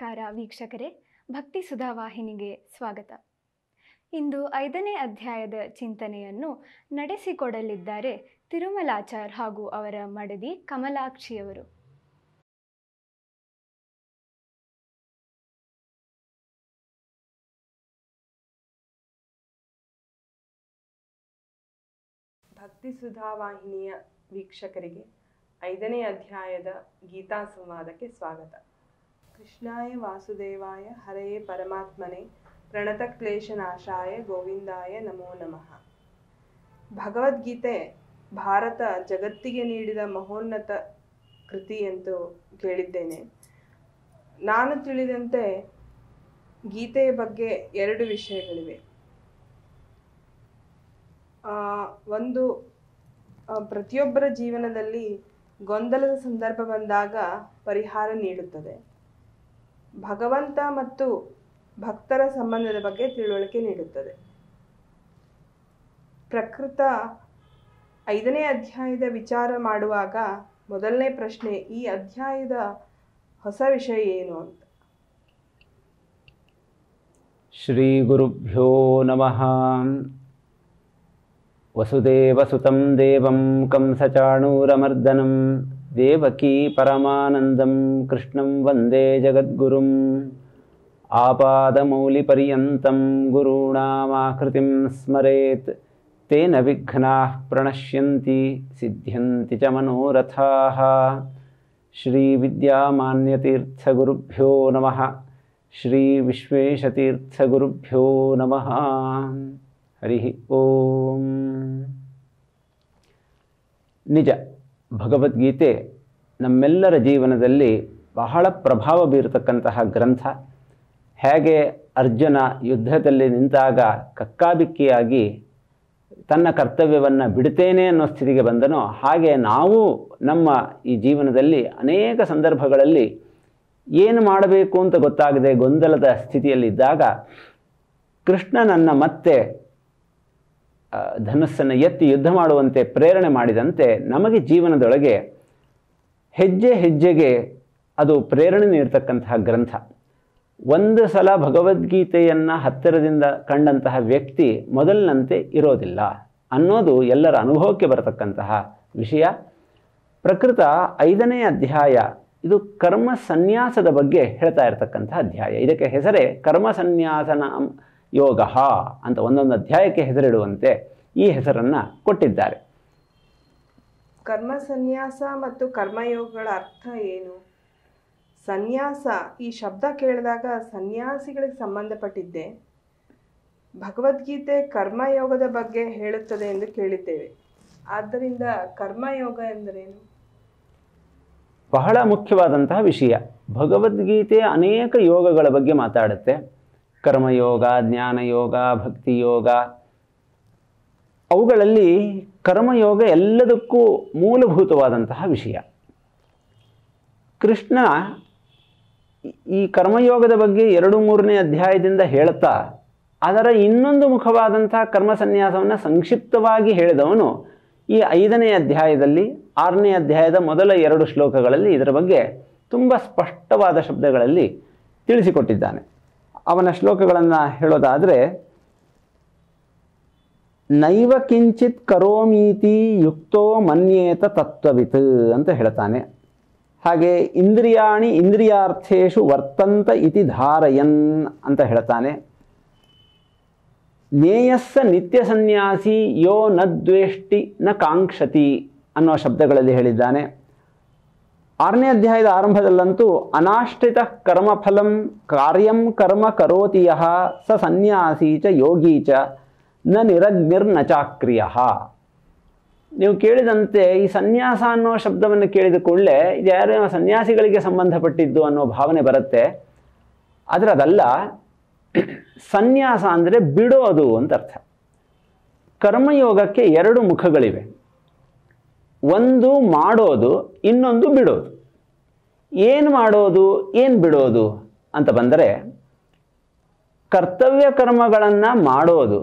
ನಮಸ್ಕಾರ ವೀಕ್ಷಕರೇ ಭಕ್ತಿ ಸುಧಾ ವಾಹಿನಿಗೆ ಸ್ವಾಗತ ಇಂದು ಐದನೇ ಅಧ್ಯಾಯದ ಚಿಂತನೆಯನ್ನು ನಡೆಸಿಕೊಡಲಿದ್ದಾರೆ ತಿರುಮಲಾಚಾರ್ ಹಾಗೂ ಅವರ ಮಡದಿ ಕಮಲಾಕ್ಷಿಯವರು ಭಕ್ತಿ ಸುಧಾವಾಹಿನಿಯ ವೀಕ್ಷಕರಿಗೆ ಐದನೇ ಅಧ್ಯಾಯದ ಗೀತಾ ಸಂವಾದಕ್ಕೆ ಸ್ವಾಗತ ಕೃಷ್ಣಾಯ ವಾಸುದೇವಾಯ ಹರೆಯೇ ಪರಮಾತ್ಮನೆ ಪ್ರಣತ ಕ್ಲೇಶನಾಶಾಯ ಗೋವಿಂದಾಯ ನಮೋ ನಮಃ ಭಗವದ್ಗೀತೆ ಭಾರತ ಜಗತ್ತಿಗೆ ನೀಡಿದ ಮಹೋನ್ನತ ಕೃತಿ ಎಂದು ಕೇಳಿದ್ದೇನೆ ನಾನು ತಿಳಿದಂತೆ ಗೀತೆಯ ಬಗ್ಗೆ ಎರಡು ವಿಷಯಗಳಿವೆ ಆ, ಒಂದು ಆ, ಪ್ರತಿಯೊಬ್ಬರ ಜೀವನದಲ್ಲಿ ಗೊಂದಲದ ಸಂದರ್ಭ ಬಂದಾಗ ಪರಿಹಾರ ನೀಡುತ್ತದೆ ಭಗವಂತ ಮತ್ತು ಭಕ್ತರ ಸಂಬಂಧದ ಬಗ್ಗೆ ತಿಳುವಳಿಕೆ ನೀಡುತ್ತದೆ ಪ್ರಕೃತ ಐದನೇ ಅಧ್ಯಾಯದ ವಿಚಾರ ಮಾಡುವಾಗ ಮೊದಲನೇ ಪ್ರಶ್ನೆ ಈ ಅಧ್ಯಾಯದ ಹೊಸ ವಿಷಯ ಏನು ಅಂತ श्रीगुरुभ्यो नमः वसुदेवसुतं देवं कंसचाणूरमर्दनं देवकी परमानन्दं कृष्णं वन्दे जगद्गुरुम् आपादमौलिपर्यन्तं गुरूणामाकृतिं स्मरेत् तेन विघ्नाः प्रणश्यन्ति सिद्ध्यन्ति च मनोरथाः श्रीविद्यामान्यतीर्थगुरुभ्यो नमः श्रीविश्वेशतीर्थगुरुभ्यो नमः ಹರಿ ಓಂ ನಿಜ ಭಗವದ್ಗೀತೆ ನಮ್ಮೆಲ್ಲರ ಜೀವನದಲ್ಲಿ ಬಹಳ ಪ್ರಭಾವ ಬೀರತಕ್ಕಂತಹ ಗ್ರಂಥ ಹೇಗೆ ಅರ್ಜುನ ಯುದ್ಧದಲ್ಲಿ ನಿಂತಾಗ ಕಕ್ಕಾಬಿಕ್ಕಿಯಾಗಿ ತನ್ನ ಕರ್ತವ್ಯವನ್ನು ಬಿಡ್ತೇನೆ ಅನ್ನೋ ಸ್ಥಿತಿಗೆ ಬಂದನೋ ಹಾಗೆ ನಾವು ನಮ್ಮ ಈ ಜೀವನದಲ್ಲಿ ಅನೇಕ ಸಂದರ್ಭಗಳಲ್ಲಿ ಏನು ಮಾಡಬೇಕು ಅಂತ ಗೊತ್ತಾಗದೆ ಗೊಂದಲದ ಸ್ಥಿತಿಯಲ್ಲಿದ್ದಾಗ ಕೃಷ್ಣನನ್ನು ಮತ್ತೆ ಆ, ಧನುಸ್ಸನ್ನು ಎತ್ತಿ ಯುದ್ಧ ಮಾಡುವಂತೆ ಪ್ರೇರಣೆ ಮಾಡಿದಂತೆ ನಮಗೆ ಜೀವನದೊಳಗೆ ಹೆಜ್ಜೆ ಹೆಜ್ಜೆಗೆ ಅದು ಪ್ರೇರಣೆ ನೀಡ್ತಕ್ಕಂತಹ ಗ್ರಂಥ ಒಂದು ಸಲ ಭಗವದ್ಗೀತೆಯನ್ನು ಹತ್ತಿರದಿಂದ ಕಂಡಂತಹ ವ್ಯಕ್ತಿ ಮೊದಲಿನಂತೆ ಇರೋದಿಲ್ಲ ಅನ್ನೋದು ಎಲ್ಲರ ಅನುಭವಕ್ಕೆ ಬರತಕ್ಕಂತಹ ವಿಷಯ ಪ್ರಕೃತ ಐದನೇ ಅಧ್ಯಾಯ ಇದು ಕರ್ಮ ಸನ್ಯಾಸದ ಬಗ್ಗೆ ಹೇಳ್ತಾ ಇರತಕ್ಕಂತಹ ಅಧ್ಯಾಯ ಇದಕ್ಕೆ ಹೆಸರೇ ಕರ್ಮ ಸನ್ಯಾಸನ ಯೋಗ ಅಂತ ಒಂದೊಂದು ಅಧ್ಯಾಯಕ್ಕೆ ಹೆಸರಿಡುವಂತೆ ಈ ಹೆಸರನ್ನು ಕೊಟ್ಟಿದ್ದಾರೆ ಕರ್ಮ ಸನ್ಯಾಸ ಮತ್ತು ಕರ್ಮಯೋಗಗಳ ಅರ್ಥ ಏನು ಸನ್ಯಾಸ ಈ ಶಬ್ದ ಕೇಳಿದಾಗ ಸನ್ಯಾಸಿಗಳಿಗೆ ಸಂಬಂಧಪಟ್ಟಿದ್ದೆ ಭಗವದ್ಗೀತೆ ಕರ್ಮಯೋಗದ ಬಗ್ಗೆ ಹೇಳುತ್ತದೆ ಎಂದು ಕೇಳಿದ್ದೇವೆ ಆದ್ದರಿಂದ ಕರ್ಮಯೋಗ ಎಂದರೇನು ಬಹಳ ಮುಖ್ಯವಾದಂತಹ ವಿಷಯ ಭಗವದ್ಗೀತೆ ಅನೇಕ ಯೋಗಗಳ ಬಗ್ಗೆ ಮಾತಾಡುತ್ತೆ ಕರ್ಮಯೋಗ ಜ್ಞಾನಯೋಗ ಭಕ್ತಿಯೋಗ ಅವುಗಳಲ್ಲಿ ಕರ್ಮಯೋಗ ಎಲ್ಲದಕ್ಕೂ ಮೂಲಭೂತವಾದಂತಹ ವಿಷಯ ಕೃಷ್ಣ ಈ- ಈ ಕರ್ಮಯೋಗದ ಬಗ್ಗೆ ಎರಡು ಮೂರನೇ ಅಧ್ಯಾಯದಿಂದ ಹೇಳ್ತಾ ಅದರ ಇನ್ನೊಂದು ಮುಖವಾದಂತಹ ಕರ್ಮ ಸನ್ಯಾಸವನ್ನು ಸಂಕ್ಷಿಪ್ತವಾಗಿ ಹೇಳಿದವನು ಈ ಐದನೇ ಅಧ್ಯಾಯದಲ್ಲಿ ಆರನೇ ಅಧ್ಯಾಯದ ಮೊದಲ ಎರಡು ಶ್ಲೋಕಗಳಲ್ಲಿ ಇದರ ಬಗ್ಗೆ ತುಂಬ ಸ್ಪಷ್ಟವಾದ ಶಬ್ದಗಳಲ್ಲಿ ತಿಳಿಸಿಕೊಟ್ಟಿದ್ದಾನೆ ಅವನ ಶ್ಲೋಕಗಳನ್ನು ಹೇಳೋದಾದರೆ ನೈವ ಕಿಂಚಿತ್ ಕರೋಮೀತಿ ಯುಕ್ತೋ ಮನ್ಯೇತ ತತ್ವವಿತ್ ಅಂತ ಹೇಳ್ತಾನೆ ಹಾಗೆ ಇಂದ್ರಿಯಾಣಿ ಇಂದ್ರಿಯಾರ್ಥೇಶು ವರ್ತಂತ ಇತಿ ಧಾರಯನ್ ಅಂತ ಹೇಳ್ತಾನೆ ನೇಯಸ್ಸ ನಿತ್ಯ ಸನ್ಯಾಸಿ ಯೋ ನ ದ್ವೇಷ್ಟಿ ನ ಕಾಂಕ್ಷತಿ ಅನ್ನೋ ಶಬ್ದಗಳಲ್ಲಿ ಹೇಳಿದ್ದಾನೆ ಆರನೇ ಅಧ್ಯಾಯದ ಆರಂಭದಲ್ಲಂತೂ ಅನಾಶ್ರಿತ ಕರ್ಮಫಲಂ ಕಾರ್ಯಂ ಕರ್ಮ ಕರೋತಿ ಯಃ ಸ ಸನ್ಯಾಸಿ ಚ ಯೋಗಿ ಚ ನ ನಿರಗ್ನಿರ್ನ ಚಾಕ್ರಿಯ ನೀವು ಕೇಳಿದಂತೆ ಈ ಸನ್ಯಾಸ ಅನ್ನೋ ಶಬ್ದವನ್ನು ಕೇಳಿದ ಕೂಡಲೇ ಇದು ಯಾರೋ ಸನ್ಯಾಸಿಗಳಿಗೆ ಸಂಬಂಧಪಟ್ಟಿದ್ದು ಅನ್ನೋ ಭಾವನೆ ಬರುತ್ತೆ ಆದರೆ ಅದಲ್ಲ ಸನ್ಯಾಸ ಅಂದರೆ ಬಿಡೋದು ಅಂತ ಅರ್ಥ ಕರ್ಮಯೋಗಕ್ಕೆ ಎರಡು ಮುಖಗಳಿವೆ ಒಂದು ಮಾಡೋದು ಇನ್ನೊಂದು ಬಿಡೋದು ಏನು ಮಾಡೋದು ಏನು ಬಿಡೋದು ಅಂತ ಬಂದರೆ ಕರ್ತವ್ಯ ಕರ್ಮಗಳನ್ನು ಮಾಡೋದು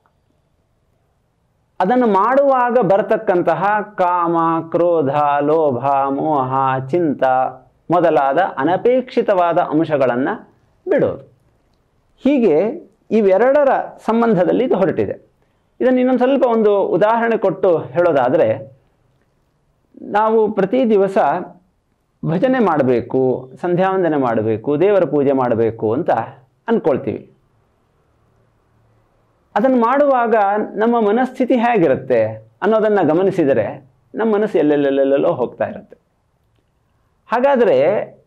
ಅದನ್ನು ಮಾಡುವಾಗ ಬರತಕ್ಕಂತಹ ಕಾಮ ಕ್ರೋಧ ಲೋಭ ಮೋಹ ಚಿಂತ ಮೊದಲಾದ ಅನಪೇಕ್ಷಿತವಾದ ಅಂಶಗಳನ್ನು ಬಿಡೋದು ಹೀಗೆ ಇವೆರಡರ ಸಂಬಂಧದಲ್ಲಿ ಇದು ಹೊರಟಿದೆ ಇದನ್ನು ಇನ್ನೊಂದು ಸ್ವಲ್ಪ ಒಂದು ಉದಾಹರಣೆ ಕೊಟ್ಟು ಹೇಳೋದಾದರೆ ನಾವು ಪ್ರತಿ ದಿವಸ ಭಜನೆ ಮಾಡಬೇಕು ಸಂಧ್ಯಾವಂದನೆ ಮಾಡಬೇಕು ದೇವರ ಪೂಜೆ ಮಾಡಬೇಕು ಅಂತ ಅಂದ್ಕೊಳ್ತೀವಿ ಅದನ್ನು ಮಾಡುವಾಗ ನಮ್ಮ ಮನಸ್ಥಿತಿ ಹೇಗಿರುತ್ತೆ ಅನ್ನೋದನ್ನು ಗಮನಿಸಿದರೆ ನಮ್ಮ ಮನಸ್ಸು ಎಲ್ಲೆಲ್ಲೆಲ್ಲೆಲ್ಲೋ ಹೋಗ್ತಾ ಇರುತ್ತೆ ಹಾಗಾದರೆ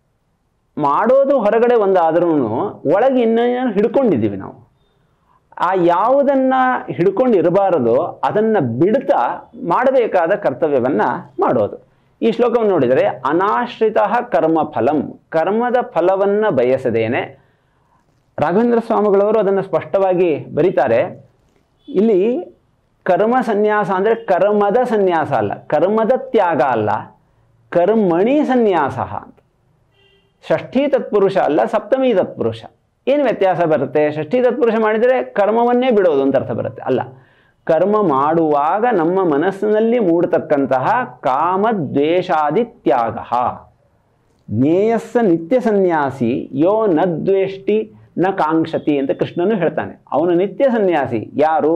ಮಾಡೋದು ಹೊರಗಡೆ ಒಂದಾದ್ರೂ ಒಳಗೆ ಇನ್ನೇನು ಹಿಡ್ಕೊಂಡಿದ್ದೀವಿ ನಾವು ಆ ಯಾವುದನ್ನು ಹಿಡ್ಕೊಂಡು ಇರಬಾರದೋ ಅದನ್ನು ಬಿಡ್ತಾ ಮಾಡಬೇಕಾದ ಕರ್ತವ್ಯವನ್ನು ಮಾಡೋದು ಈ ಶ್ಲೋಕವನ್ನು ನೋಡಿದರೆ ಅನಾಶ್ರಿತ ಕರ್ಮ ಫಲಂ ಕರ್ಮದ ಫಲವನ್ನು ಬಯಸದೇನೆ ರಾಘವೇಂದ್ರ ಸ್ವಾಮಿಗಳವರು ಅದನ್ನು ಸ್ಪಷ್ಟವಾಗಿ ಬರೀತಾರೆ ಇಲ್ಲಿ ಕರ್ಮ ಸನ್ಯಾಸ ಅಂದರೆ ಕರ್ಮದ ಸನ್ಯಾಸ ಅಲ್ಲ ಕರ್ಮದ ತ್ಯಾಗ ಅಲ್ಲ ಕರ್ಮಣಿ ಸನ್ಯಾಸ ಅಂತ ಷಷ್ಠಿ ತತ್ಪುರುಷ ಅಲ್ಲ ಸಪ್ತಮಿ ತತ್ಪುರುಷ ಏನು ವ್ಯತ್ಯಾಸ ಬರುತ್ತೆ ಷಷ್ಠಿ ತತ್ಪುರುಷ ಮಾಡಿದರೆ ಕರ್ಮವನ್ನೇ ಬಿಡೋದು ಅಂತ ಅರ್ಥ ಬರುತ್ತೆ ಅಲ್ಲ ಕರ್ಮ ಮಾಡುವಾಗ ನಮ್ಮ ಮನಸ್ಸಿನಲ್ಲಿ ಮೂಡತಕ್ಕಂತಹ ಕಾಮದ್ವೇಷಾದಿ ತ್ಯಾಗ ಜ್ಞೇಯಸ್ಸ ನಿತ್ಯ ಸನ್ಯಾಸಿ ಯೋ ನ ದ್ವೇಷ್ಟಿ ನ ಕಾಂಕ್ಷತಿ ಅಂತ ಕೃಷ್ಣನು ಹೇಳ್ತಾನೆ ಅವನು ನಿತ್ಯ ಸನ್ಯಾಸಿ ಯಾರು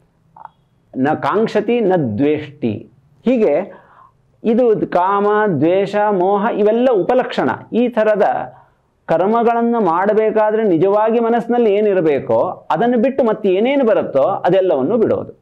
ನ ಕಾಂಕ್ಷತಿ ನ ದ್ವೇಷ್ಟಿ ಹೀಗೆ ಇದು ಕಾಮ ದ್ವೇಷ ಮೋಹ ಇವೆಲ್ಲ ಉಪಲಕ್ಷಣ ಈ ಥರದ ಕರ್ಮಗಳನ್ನು ಮಾಡಬೇಕಾದ್ರೆ ನಿಜವಾಗಿ ಮನಸ್ಸಿನಲ್ಲಿ ಏನಿರಬೇಕೋ ಅದನ್ನು ಬಿಟ್ಟು ಮತ್ತೆ ಏನೇನು ಬರುತ್ತೋ ಅದೆಲ್ಲವನ್ನು ಬಿಡೋದು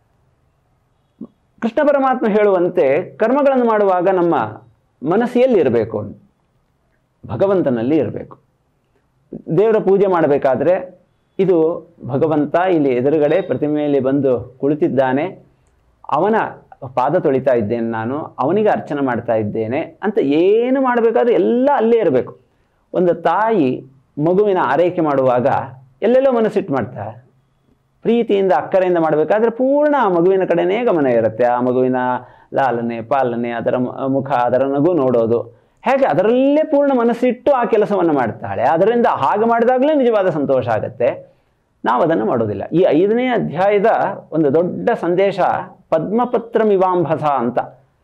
ಕೃಷ್ಣ ಪರಮಾತ್ಮ ಹೇಳುವಂತೆ ಕರ್ಮಗಳನ್ನು ಮಾಡುವಾಗ ನಮ್ಮ ಮನಸ್ಸು ಎಲ್ಲಿ ಇರಬೇಕು ಭಗವಂತನಲ್ಲಿ ಇರಬೇಕು ದೇವರ ಪೂಜೆ ಮಾಡಬೇಕಾದ್ರೆ ಇದು ಭಗವಂತ ಇಲ್ಲಿ ಎದುರುಗಡೆ ಪ್ರತಿಮೆಯಲ್ಲಿ ಬಂದು ಕುಳಿತಿದ್ದಾನೆ ಅವನ ಪಾದ ತೊಳಿತಾ ಇದ್ದೇನೆ ನಾನು ಅವನಿಗೆ ಅರ್ಚನೆ ಮಾಡ್ತಾ ಇದ್ದೇನೆ ಅಂತ ಏನು ಮಾಡಬೇಕಾದ್ರೂ ಎಲ್ಲ ಅಲ್ಲೇ ಇರಬೇಕು ಒಂದು ತಾಯಿ ಮಗುವಿನ ಆರೈಕೆ ಮಾಡುವಾಗ ಎಲ್ಲೆಲ್ಲೋ ಮನಸ್ಸಿಟ್ಟು ಮಾಡ್ತಾರೆ ಪ್ರೀತಿಯಿಂದ ಅಕ್ಕರೆಯಿಂದ ಮಾಡಬೇಕಾದ್ರೆ ಪೂರ್ಣ ಆ ಮಗುವಿನ ಕಡೆನೇ ಗಮನ ಇರುತ್ತೆ ಆ ಮಗುವಿನ ಲಾಲನೆ ಪಾಲನೆ ಅದರ ಮ- ಮುಖ ಅದರ ನಗು ನೋಡೋದು ಹೇಗೆ ಅದರಲ್ಲೇ ಪೂರ್ಣ ಮನಸ್ಸಿಟ್ಟು ಆ ಕೆಲಸವನ್ನು ಮಾಡ್ತಾಳೆ ಅದರಿಂದ ಹಾಗೆ ಮಾಡಿದಾಗಲೇ ನಿಜವಾದ ಸಂತೋಷ ಆಗುತ್ತೆ ನಾವು ಅದನ್ನು ಮಾಡೋದಿಲ್ಲ ಈ ಐದನೇ ಅಧ್ಯಾಯದ ಒಂದು ದೊಡ್ಡ ಸಂದೇಶ ಪದ್ಮಪತ್ರಮಿವಾಂಭಸ ಅಂತ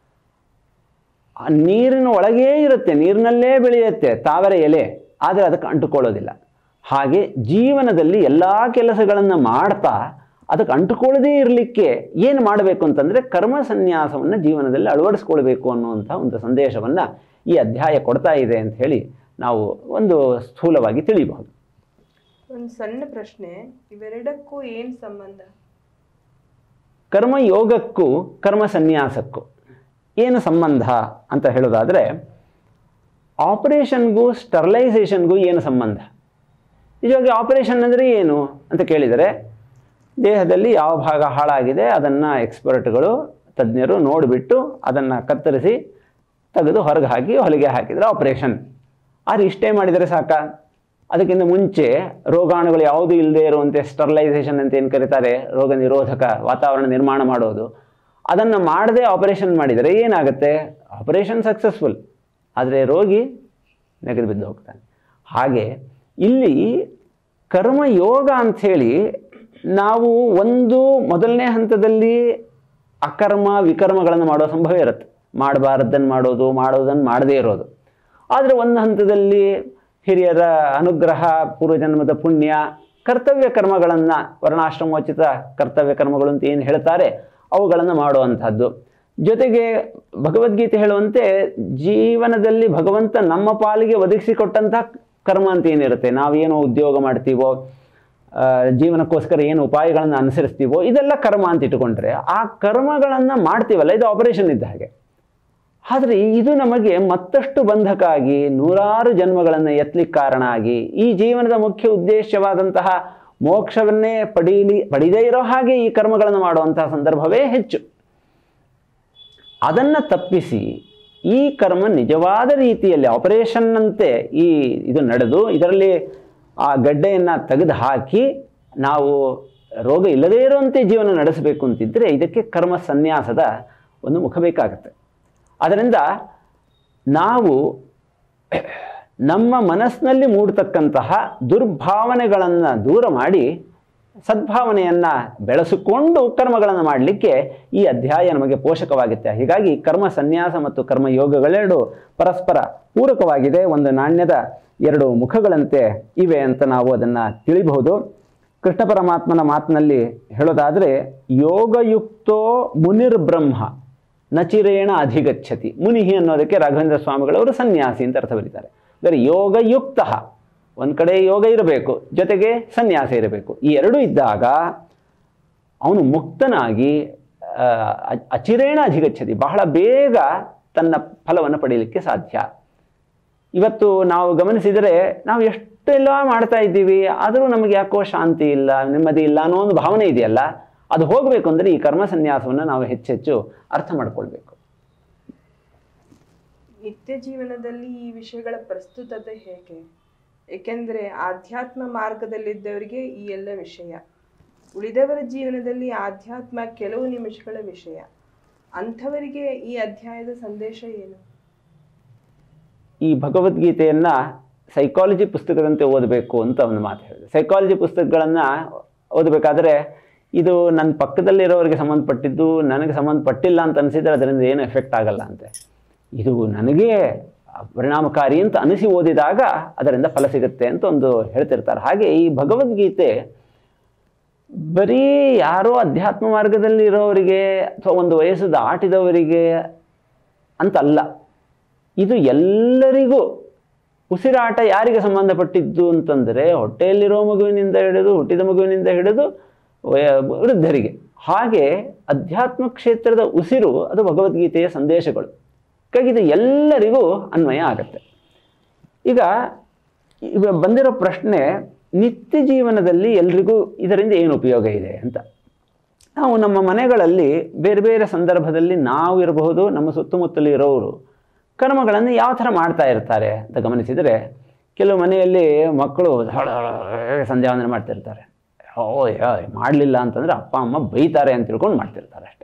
ಆ ನೀರಿನ ಒಳಗೇ ಇರುತ್ತೆ ನೀರಿನಲ್ಲೇ ಬೆಳೆಯುತ್ತೆ ತಾವರೆ ಎಲೆ ಆದರೆ ಅದಕ್ಕೆ ಅಂಟುಕೊಳ್ಳೋದಿಲ್ಲ ಹಾಗೆ ಜೀವನದಲ್ಲಿ ಎಲ್ಲ ಕೆಲಸಗಳನ್ನು ಮಾಡ್ತಾ ಅದಕ್ಕೆ ಅಂಟುಕೊಳ್ಳದೇ ಇರಲಿಕ್ಕೆ ಏನು ಮಾಡಬೇಕು ಅಂತಂದರೆ ಕರ್ಮ ಸನ್ಯಾಸವನ್ನು ಜೀವನದಲ್ಲಿ ಅಳವಡಿಸ್ಕೊಳ್ಬೇಕು ಅನ್ನುವಂಥ ಒಂದು ಸಂದೇಶವನ್ನು ಈ ಅಧ್ಯಾಯ ಕೊಡ್ತಾ ಇದೆ ಅಂತ ಹೇಳಿ ನಾವು ಒಂದು ಸ್ಥೂಲವಾಗಿ ತಿಳಿಯಬಹುದು ಒಂದು ಸಣ್ಣ ಪ್ರಶ್ನೆ ಇವೆರಡಕ್ಕೂ ಏನು ಸಂಬಂಧ ಕರ್ಮಯೋಗಕ್ಕೂ ಕರ್ಮ ಸನ್ಯಾಸಕ್ಕೂ ಏನು ಸಂಬಂಧ ಅಂತ ಹೇಳೋದಾದರೆ ಆಪರೇಷನ್ಗೂ ಸ್ಟರ್ಲೈಸೇಷನ್ಗೂ ಏನು ಸಂಬಂಧ ನಿಜವಾಗಿ ಆಪರೇಷನ್ ಅಂದರೆ ಏನು ಅಂತ ಕೇಳಿದರೆ ದೇಹದಲ್ಲಿ ಯಾವ ಭಾಗ ಹಾಳಾಗಿದೆ ಅದನ್ನು ಎಕ್ಸ್ಪರ್ಟ್ಗಳು ತಜ್ಞರು ನೋಡಿಬಿಟ್ಟು ಅದನ್ನು ಕತ್ತರಿಸಿ ತೆಗೆದು ಹೊರಗೆ ಹಾಕಿ ಹೊಲಿಗೆ ಹಾಕಿದರೆ ಆಪರೇಷನ್ ಆದರೆ ಇಷ್ಟೇ ಮಾಡಿದರೆ ಸಾಕ ಅದಕ್ಕಿಂತ ಮುಂಚೆ ರೋಗಾಣುಗಳು ಯಾವುದೂ ಇಲ್ಲದೆ ಇರುವಂತೆ ಸ್ಟರ್ಲೈಸೇಷನ್ ಅಂತ ಏನು ಕರೀತಾರೆ ರೋಗ ನಿರೋಧಕ ವಾತಾವರಣ ನಿರ್ಮಾಣ ಮಾಡೋದು ಅದನ್ನು ಮಾಡದೆ ಆಪರೇಷನ್ ಮಾಡಿದರೆ ಏನಾಗುತ್ತೆ ಆಪರೇಷನ್ ಸಕ್ಸಸ್ಫುಲ್ ಆದರೆ ರೋಗಿ ನೆಗೆದು ಬಿದ್ದು ಹೋಗ್ತಾನೆ ಹಾಗೆ ಇಲ್ಲಿ ಕರ್ಮಯೋಗ ಅಂಥೇಳಿ ನಾವು ಒಂದು ಮೊದಲನೇ ಹಂತದಲ್ಲಿ ಅಕರ್ಮ ವಿಕರ್ಮಗಳನ್ನು ಮಾಡೋ ಸಂಭವ ಇರುತ್ತೆ ಮಾಡಬಾರದ್ದನ್ನು ಮಾಡೋದು ಮಾಡೋದನ್ನು ಮಾಡದೇ ಇರೋದು ಆದರೆ ಒಂದು ಹಂತದಲ್ಲಿ ಹಿರಿಯರ ಅನುಗ್ರಹ ಪೂರ್ವಜನ್ಮದ ಪುಣ್ಯ ಕರ್ತವ್ಯ ಕರ್ಮಗಳನ್ನು ವರ್ಣಾಶ್ರಮೋಚಿತ ಕರ್ತವ್ಯ ಕರ್ಮಗಳು ಅಂತ ಏನು ಹೇಳ್ತಾರೆ ಅವುಗಳನ್ನು ಮಾಡುವಂಥದ್ದು ಜೊತೆಗೆ ಭಗವದ್ಗೀತೆ ಹೇಳುವಂತೆ ಜೀವನದಲ್ಲಿ ಭಗವಂತ ನಮ್ಮ ಪಾಲಿಗೆ ಒದಗಿಸಿಕೊಟ್ಟಂಥ ಕರ್ಮ ಅಂತ ಏನಿರುತ್ತೆ ನಾವೇನೋ ಉದ್ಯೋಗ ಮಾಡ್ತೀವೋ ಆ, ಜೀವನಕ್ಕೋಸ್ಕರ ಏನು ಉಪಾಯಗಳನ್ನು ಅನುಸರಿಸ್ತೀವೋ ಇದೆಲ್ಲ ಕರ್ಮ ಅಂತ ಇಟ್ಟುಕೊಂಡ್ರೆ ಆ ಕರ್ಮಗಳನ್ನು ಮಾಡ್ತೀವಲ್ಲ ಇದು ಆಪರೇಷನ್ ಇದ್ದ ಹಾಗೆ ಆದರೆ ಇದು ನಮಗೆ ಮತ್ತಷ್ಟು ಬಂಧಕ ಆಗಿ ನೂರಾರು ಜನ್ಮಗಳನ್ನು ಎತ್ತಲಿಕ್ಕೆ ಕಾರಣ ಆಗಿ ಈ ಜೀವನದ ಮುಖ್ಯ ಉದ್ದೇಶವಾದಂತಹ ಮೋಕ್ಷವನ್ನೇ ಪಡೀಲಿ ಪಡೀದೇ ಇರೋ ಹಾಗೆ ಈ ಕರ್ಮಗಳನ್ನು ಮಾಡುವಂತಹ ಸಂದರ್ಭವೇ ಹೆಚ್ಚು ಅದನ್ನು ತಪ್ಪಿಸಿ ಈ ಕರ್ಮ ನಿಜವಾದ ರೀತಿಯಲ್ಲಿ ಆಪರೇಷನ್ನಂತೆ ಈ ಇದು ನಡೆದು ಇದರಲ್ಲಿ ಆ ಗಡ್ಡೆಯನ್ನು ತೆಗೆದು ಹಾಕಿ ನಾವು ರೋಗ ಇಲ್ಲದೇ ಇರುವಂತೆ ಜೀವನ ನಡೆಸಬೇಕು ಅಂತಿದ್ದರೆ ಇದಕ್ಕೆ ಕರ್ಮ ಸನ್ಯಾಸದ ಒಂದು ಮುಖ ಬೇಕಾಗುತ್ತೆ ಅದರಿಂದ ನಾವು ನಮ್ಮ ಮನಸ್ಸಿನಲ್ಲಿ ಮೂಡತಕ್ಕಂತಹ ದುರ್ಭಾವನೆಗಳನ್ನು ದೂರ ಮಾಡಿ ಸದ್ಭಾವನೆಯನ್ನು ಬೆಳೆಸಿಕೊಂಡು ಕರ್ಮಗಳನ್ನು ಮಾಡಲಿಕ್ಕೆ ಈ ಅಧ್ಯಾಯ ನಮಗೆ ಪೋಷಕವಾಗುತ್ತೆ ಹೀಗಾಗಿ ಕರ್ಮ ಸನ್ಯಾಸ ಮತ್ತು ಕರ್ಮ ಯೋಗಗಳೆರಡು ಪರಸ್ಪರ ಪೂರಕವಾಗಿದೆ ಒಂದು ನಾಣ್ಯದ ಎರಡು ಮುಖಗಳಂತೆ ಇವೆ ಅಂತ ನಾವು ಅದನ್ನು ತಿಳಿಬಹುದು ಕೃಷ್ಣ ಪರಮಾತ್ಮನ ಮಾತಿನಲ್ಲಿ ಹೇಳೋದಾದರೆ ಯೋಗಯುಕ್ತೋ ಮುನಿರ್ಬ್ರಹ್ಮ ನಚಿರೇಣ ಅಧಿಗಚ್ಚತಿ ಮುನಿಹಿ ಅನ್ನೋದಕ್ಕೆ ರಾಘವೇಂದ್ರ ಸ್ವಾಮಿಗಳವರು ಸನ್ಯಾಸಿ ಅಂತ ಅರ್ಥ ಬರೀತಾರೆ ಅಂದರೆ ಯೋಗಯುಕ್ತ ಒಂದು ಕಡೆ ಯೋಗ ಇರಬೇಕು ಜೊತೆಗೆ ಸನ್ಯಾಸ ಇರಬೇಕು ಈ ಎರಡೂ ಇದ್ದಾಗ ಅವನು ಮುಕ್ತನಾಗಿ ಆ, ಅ- ಅಚಿರೇಣ ಅಧಿಗಚ್ಚತಿ ಬಹಳ ಬೇಗ ತನ್ನ ಫಲವನ್ನು ಪಡೀಲಿಕ್ಕೆ ಸಾಧ್ಯ ಇವತ್ತು ನಾವು ಗಮನಿಸಿದರೆ ನಾವು ಎಷ್ಟೆಲ್ಲ ಮಾಡ್ತಾ ಇದ್ದೀವಿ ಆದರೂ ನಮಗೆ ಯಾಕೋ ಶಾಂತಿ ಇಲ್ಲ ನೆಮ್ಮದಿ ಇಲ್ಲ ಅನ್ನೋ ಒಂದು ಭಾವನೆ ಇದೆಯಲ್ಲ ಅದು ಹೋಗಬೇಕು ಅಂದರೆ ಈ ಕರ್ಮ ಸನ್ಯಾಸವನ್ನು ನಾವು ಹೆಚ್ಚೆಚ್ಚು ಅರ್ಥ ಮಾಡ್ಕೊಳ್ಬೇಕು ನಿತ್ಯ ಜೀವನದಲ್ಲಿ ಈ ವಿಷಯಗಳ ಪ್ರಸ್ತುತತೆ ಹೇಗೆ ಏಕೆಂದರೆ ಆಧ್ಯಾತ್ಮ ಮಾರ್ಗದಲ್ಲಿದ್ದವರಿಗೆ ಈ ಎಲ್ಲ ವಿಷಯ ಉಳಿದವರ ಜೀವನದಲ್ಲಿ ಆಧ್ಯಾತ್ಮ ಕೆಲವು ನಿಮಿಷಗಳ ವಿಷಯ ಅಂಥವರಿಗೆ ಈ ಅಧ್ಯಾಯದ ಸಂದೇಶ ಏನು ಈ ಭಗವದ್ಗೀತೆಯನ್ನು ಸೈಕಾಲಜಿ ಪುಸ್ತಕದಂತೆ ಓದಬೇಕು ಅಂತ ಒಂದು ಮಾತು ಹೇಳಿದೆ ಸೈಕಾಲಜಿ ಪುಸ್ತಕಗಳನ್ನು ಓದಬೇಕಾದ್ರೆ ಇದು ನನ್ನ ಪಕ್ಕದಲ್ಲಿರೋರಿಗೆ ಸಂಬಂಧಪಟ್ಟಿದ್ದು ನನಗೆ ಸಂಬಂಧಪಟ್ಟಿಲ್ಲ ಅಂತ ಅನಿಸಿದರೆ ಅದರಿಂದ ಏನು ಎಫೆಕ್ಟ್ ಆಗಲ್ಲ ಅಂತೆ ಇದು ನನಗೆ ಪರಿಣಾಮಕಾರಿ ಅಂತ ಅನಿಸಿ ಓದಿದಾಗ ಅದರಿಂದ ಫಲ ಸಿಗುತ್ತೆ ಅಂತ ಒಂದು ಹೇಳ್ತಿರ್ತಾರೆ ಹಾಗೆ ಈ ಭಗವದ್ಗೀತೆ ಬರೀ ಯಾರೋ ಅಧ್ಯಾತ್ಮ ಮಾರ್ಗದಲ್ಲಿ ಇರೋವರಿಗೆ ಅಥವಾ ಒಂದು ವಯಸ್ಸು ದಾಟಿದವರಿಗೆ ಅಂತಲ್ಲ ಇದು ಎಲ್ಲರಿಗೂ ಉಸಿರಾಟ ಯಾರಿಗೆ ಸಂಬಂಧಪಟ್ಟಿದ್ದು ಅಂತಂದರೆ ಹೊಟ್ಟೆಯಲ್ಲಿರೋ ಮಗುವಿನಿಂದ ಹಿಡಿದು ಹುಟ್ಟಿದ ಮಗುವಿನಿಂದ ಹಿಡಿದು ವಯ ವೃದ್ಧರಿಗೆ ಹಾಗೆ ಅಧ್ಯಾತ್ಮ ಕ್ಷೇತ್ರದ ಉಸಿರು ಅದು ಭಗವದ್ಗೀತೆಯ ಸಂದೇಶಗಳು ಹಾಗಾಗಿ ಇದು ಎಲ್ಲರಿಗೂ ಅನ್ವಯ ಆಗುತ್ತೆ ಈಗ ಇವ ಬಂದಿರೋ ಪ್ರಶ್ನೆ ನಿತ್ಯ ಜೀವನದಲ್ಲಿ ಎಲ್ರಿಗೂ ಇದರಿಂದ ಏನು ಉಪಯೋಗ ಇದೆ ಅಂತ ನಾವು ನಮ್ಮ ಮನೆಗಳಲ್ಲಿ ಬೇರೆ ಬೇರೆ ಸಂದರ್ಭದಲ್ಲಿ ನಾವು ಇರಬಹುದು ನಮ್ಮ ಸುತ್ತಮುತ್ತಲು ಇರೋರು ಕರ್ಮಗಳನ್ನು ಯಾವ ಥರ ಮಾಡ್ತಾ ಇರ್ತಾರೆ ಅಂತ ಗಮನಿಸಿದರೆ ಕೆಲವು ಮನೆಯಲ್ಲಿ ಮಕ್ಕಳು ಧಡ ಧಡ ಸಂಧ್ಯಾವಂದನೆ ಮಾಡ್ತಿರ್ತಾರೆ ಓ ಯಾ ಮಾಡಲಿಲ್ಲ ಅಂತಂದರೆ ಅಪ್ಪ ಅಮ್ಮ ಬೈತಾರೆ ಅಂತ ತಿಳ್ಕೊಂಡು ಮಾಡ್ತಿರ್ತಾರೆ ಅಷ್ಟೆ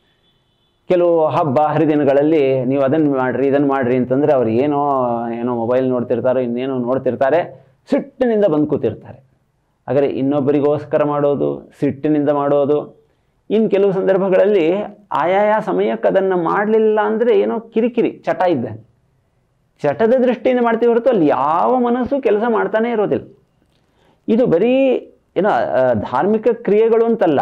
ಕೆಲವು ಹಬ್ಬ ಹರಿದಿನಗಳಲ್ಲಿ ನೀವು ಅದನ್ನು ಮಾಡಿರಿ ಇದನ್ನು ಮಾಡಿರಿ ಅಂತಂದರೆ ಅವ್ರು ಏನೋ ಏನೋ ಮೊಬೈಲ್ ನೋಡ್ತಿರ್ತಾರೋ ಇನ್ನೇನೋ ನೋಡ್ತಿರ್ತಾರೆ ಸಿಟ್ಟಿನಿಂದ ಬಂದು ಕೂತಿರ್ತಾರೆ ಹಾಗಾದರೆ ಇನ್ನೊಬ್ಬರಿಗೋಸ್ಕರ ಮಾಡೋದು ಸಿಟ್ಟಿನಿಂದ ಮಾಡೋದು ಇನ್ನು ಕೆಲವು ಸಂದರ್ಭಗಳಲ್ಲಿ ಆಯಾಯ ಸಮಯಕ್ಕೆ ಅದನ್ನು ಮಾಡಲಿಲ್ಲ ಅಂದರೆ ಏನೋ ಕಿರಿಕಿರಿ ಚಟ ಇದ್ದಾನೆ ಚಟದ ದೃಷ್ಟಿಯಿಂದ ಮಾಡ್ತೀವಿ ಹೊರತು ಅಲ್ಲಿ ಯಾವ ಮನಸ್ಸು ಕೆಲಸ ಮಾಡ್ತಾನೇ ಇರೋದಿಲ್ಲ ಇದು ಬರೀ ಏನೋ ಆ, ಧಾರ್ಮಿಕ ಕ್ರಿಯೆಗಳು ಅಂತಲ್ಲ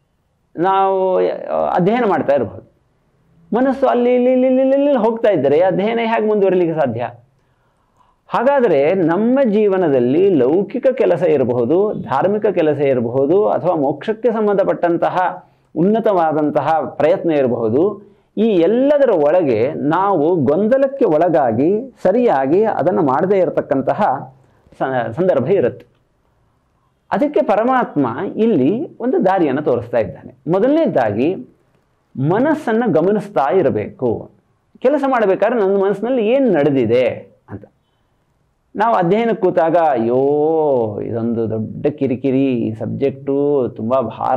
ನಾವು ಆ, ಅಧ್ಯಯನ ಮಾಡ್ತಾ ಇರ್ಬೋದು ಮನಸ್ಸು ಅಲ್ಲಿ ಇಲ್ಲಿ ಇಲ್ಲಿ ಇಲ್ಲಿ ಇಲ್ಲಿ ಇಲ್ಲಿ ಹೋಗ್ತಾ ಇದ್ದರೆ ಅಧ್ಯಯನ ಹೇಗೆ ಮುಂದುವರಿಲಿಕ್ಕೆ ಸಾಧ್ಯ ಹಾಗಾದರೆ ನಮ್ಮ ಜೀವನದಲ್ಲಿ ಲೌಕಿಕ ಕೆಲಸ ಇರಬಹುದು ಧಾರ್ಮಿಕ ಕೆಲಸ ಇರಬಹುದು ಅಥವಾ ಮೋಕ್ಷಕ್ಕೆ ಸಂಬಂಧಪಟ್ಟಂತಹ ಉನ್ನತವಾದಂತಹ ಪ್ರಯತ್ನ ಇರಬಹುದು ಈ ಎಲ್ಲದರ ಒಳಗೆ ನಾವು ಗೊಂದಲಕ್ಕೆ ಒಳಗಾಗಿ ಸರಿಯಾಗಿ ಅದನ್ನು ಮಾಡದೇ ಇರತಕ್ಕಂತಹ ಸ- ಸಂದರ್ಭ ಇರುತ್ತೆ ಅದಕ್ಕೆ ಪರಮಾತ್ಮ ಇಲ್ಲಿ ಒಂದು ದಾರಿಯನ್ನು ತೋರಿಸ್ತಾ ಇದ್ದಾನೆ ಮೊದಲನೇದಾಗಿ ಮನಸ್ಸನ್ನು ಗಮನಿಸ್ತಾ ಇರಬೇಕು ಕೆಲಸ ಮಾಡಬೇಕಾದ್ರೆ ನನ್ನ ಮನಸ್ಸಿನಲ್ಲಿ ಏನು ನಡೆದಿದೆ ಅಂತ ನಾವು ಅಧ್ಯಯನಕ್ಕೆ ಕೂತಾಗ ಅಯ್ಯೋ ಇದೊಂದು ದೊಡ್ಡ ಕಿರಿಕಿರಿ ಈ ಸಬ್ಜೆಕ್ಟು ತುಂಬ ಭಾರ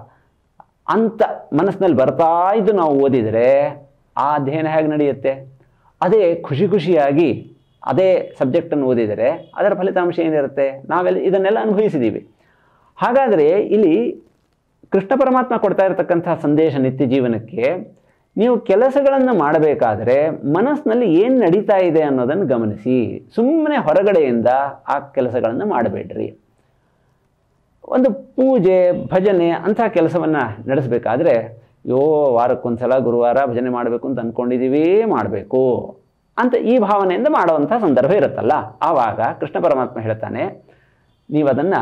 ಅಂತ ಮನಸ್ಸಿನಲ್ಲಿ ಬರ್ತಾ ಇದ್ದು ನಾವು ಓದಿದರೆ ಆ ಅಧ್ಯಯನ ಹೇಗೆ ನಡೆಯುತ್ತೆ ಅದೇ ಖುಷಿ ಖುಷಿಯಾಗಿ ಅದೇ ಸಬ್ಜೆಕ್ಟನ್ನು ಓದಿದರೆ ಅದರ ಫಲಿತಾಂಶ ಏನಿರುತ್ತೆ ನಾವೆಲ್ಲ ಇದನ್ನೆಲ್ಲ ಅನುಭವಿಸಿದ್ದೀವಿ ಹಾಗಾದರೆ ಇಲ್ಲಿ ಕೃಷ್ಣ ಪರಮಾತ್ಮ ಕೊಡ್ತಾ ಇರತಕ್ಕಂಥ ಸಂದೇಶ ನಿತ್ಯ ಜೀವನಕ್ಕೆ ನೀವು ಕೆಲಸಗಳನ್ನು ಮಾಡಬೇಕಾದ್ರೆ ಮನಸ್ಸಿನಲ್ಲಿ ಏನು ನಡೀತಾ ಇದೆ ಅನ್ನೋದನ್ನು ಗಮನಿಸಿ ಸುಮ್ಮನೆ ಹೊರಗಡೆಯಿಂದ ಆ ಕೆಲಸಗಳನ್ನು ಮಾಡಬೇಡ್ರಿ ಒಂದು ಪೂಜೆ ಭಜನೆ ಅಂಥ ಕೆಲಸವನ್ನು ನಡೆಸಬೇಕಾದ್ರೆ ಯೋ ವಾರಕ್ಕೊಂದ್ಸಲ ಗುರುವಾರ ಭಜನೆ ಮಾಡಬೇಕು ಅಂತ ಅಂದ್ಕೊಂಡಿದ್ದೀವಿ ಮಾಡಬೇಕು ಅಂತ ಈ ಭಾವನೆಯಿಂದ ಮಾಡುವಂಥ ಸಂದರ್ಭ ಇರುತ್ತಲ್ಲ ಆವಾಗ ಕೃಷ್ಣ ಪರಮಾತ್ಮ ಹೇಳ್ತಾನೆ ನೀವು ಅದನ್ನು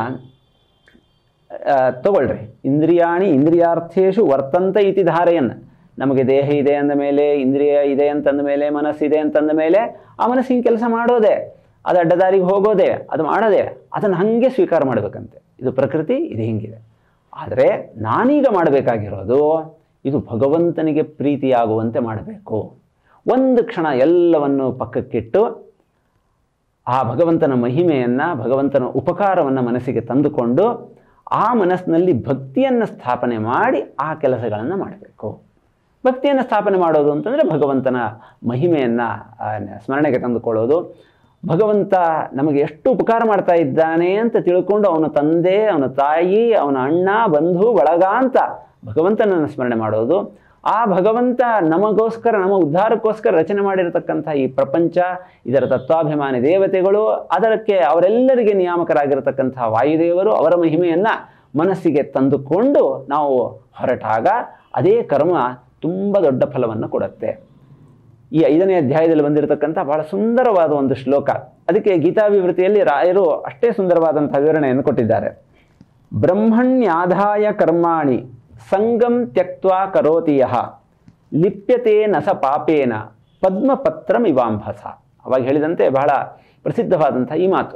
ತಗೊಳ್ರಿ ಇಂದ್ರಿಯಾಣಿ ಇಂದ್ರಿಯಾರ್ಥೇಶು ವರ್ತಂತ ಇತಿ ಧಾರೆಯನ್ನ ನಮಗೆ ದೇಹ ಇದೆ ಅಂದ ಮೇಲೆ ಇಂದ್ರಿಯ ಇದೆ ಅಂತಂದ ಮೇಲೆ ಮನಸ್ಸಿದೆ ಅಂತಂದ ಮೇಲೆ ಆ ಮನಸ್ಸಿನ ಕೆಲಸ ಮಾಡೋದೇ ಅದು ಅಡ್ಡದಾರಿಗೆ ಹೋಗೋದೇ ಅದು ಮಾಡೋದೇ ಅದನ್ನು ಹಾಗೆ ಸ್ವೀಕಾರ ಮಾಡಬೇಕಂತೆ ಇದು ಪ್ರಕೃತಿ ಇದು ಹಿಂಗಿದೆ ಆದರೆ ನಾನೀಗ ಮಾಡಬೇಕಾಗಿರೋದು ಇದು ಭಗವಂತನಿಗೆ ಪ್ರೀತಿಯಾಗುವಂತೆ ಮಾಡಬೇಕು ಒಂದು ಕ್ಷಣ ಎಲ್ಲವನ್ನು ಪಕ್ಕಕ್ಕಿಟ್ಟು ಆ ಭಗವಂತನ ಮಹಿಮೆಯನ್ನು ಭಗವಂತನ ಉಪಕಾರವನ್ನು ಮನಸ್ಸಿಗೆ ತಂದುಕೊಂಡು ಆ ಮನಸ್ಸಿನಲ್ಲಿ ಭಕ್ತಿಯನ್ನು ಸ್ಥಾಪನೆ ಮಾಡಿ ಆ ಕೆಲಸಗಳನ್ನು ಮಾಡಬೇಕು ಭಕ್ತಿಯನ್ನು ಸ್ಥಾಪನೆ ಮಾಡೋದು ಅಂತಂದರೆ ಭಗವಂತನ ಮಹಿಮೆಯನ್ನು ಸ್ಮರಣೆಗೆ ತಂದುಕೊಳ್ಳೋದು ಭಗವಂತ ನಮಗೆ ಎಷ್ಟು ಉಪಕಾರ ಮಾಡ್ತಾ ಇದ್ದಾನೆ ಅಂತ ತಿಳ್ಕೊಂಡು ಅವನ ತಂದೆ ಅವನ ತಾಯಿ ಅವನ ಅಣ್ಣ ಬಂಧು ಬಳಗ ಅಂತ ಭಗವಂತನನ್ನು ಸ್ಮರಣೆ ಮಾಡೋದು ಆ ಭಗವಂತ ನಮಗೋಸ್ಕರ ನಮ್ಮ ಉದ್ಧಾರಕ್ಕೋಸ್ಕರ ರಚನೆ ಮಾಡಿರತಕ್ಕಂಥ ಈ ಪ್ರಪಂಚ ಇದರ ತತ್ವಾಭಿಮಾನಿ ದೇವತೆಗಳು ಅದಕ್ಕೆ ಅವರೆಲ್ಲರಿಗೆ ನಿಯಾಮಕರಾಗಿರತಕ್ಕಂಥ ವಾಯುದೇವರು ಅವರ ಮಹಿಮೆಯನ್ನು ಮನಸ್ಸಿಗೆ ತಂದುಕೊಂಡು ನಾವು ಹೊರಟಾಗ ಅದೇ ಕರ್ಮ ತುಂಬ ದೊಡ್ಡ ಫಲವನ್ನು ಕೊಡುತ್ತೆ ಈ ಐದನೇ ಅಧ್ಯಾಯದಲ್ಲಿ ಬಂದಿರತಕ್ಕಂಥ ಬಹಳ ಸುಂದರವಾದ ಒಂದು ಶ್ಲೋಕ ಅದಕ್ಕೆ ಗೀತಾಭಿವೃತ್ತಿಯಲ್ಲಿ ರಾಯರು ಅಷ್ಟೇ ಸುಂದರವಾದಂಥ ವಿವರಣೆಯನ್ನು ಕೊಟ್ಟಿದ್ದಾರೆ ಬ್ರಹ್ಮಣ್ಯಾಧಾಯ ಕರ್ಮಾಣಿ ಸಂಗಂ ತ್ಯಕ್ವಾ ಕರೋತಿ ಯಹ ಲಿಪ್ಯತೆ ನಸ ಪಾಪೇನ ಪದ್ಮಪತ್ರಂ ಇವಾಂಭಸ ಅವಾಗ ಹೇಳಿದಂತೆ ಬಹಳ ಪ್ರಸಿದ್ಧವಾದಂಥ ಈ ಮಾತು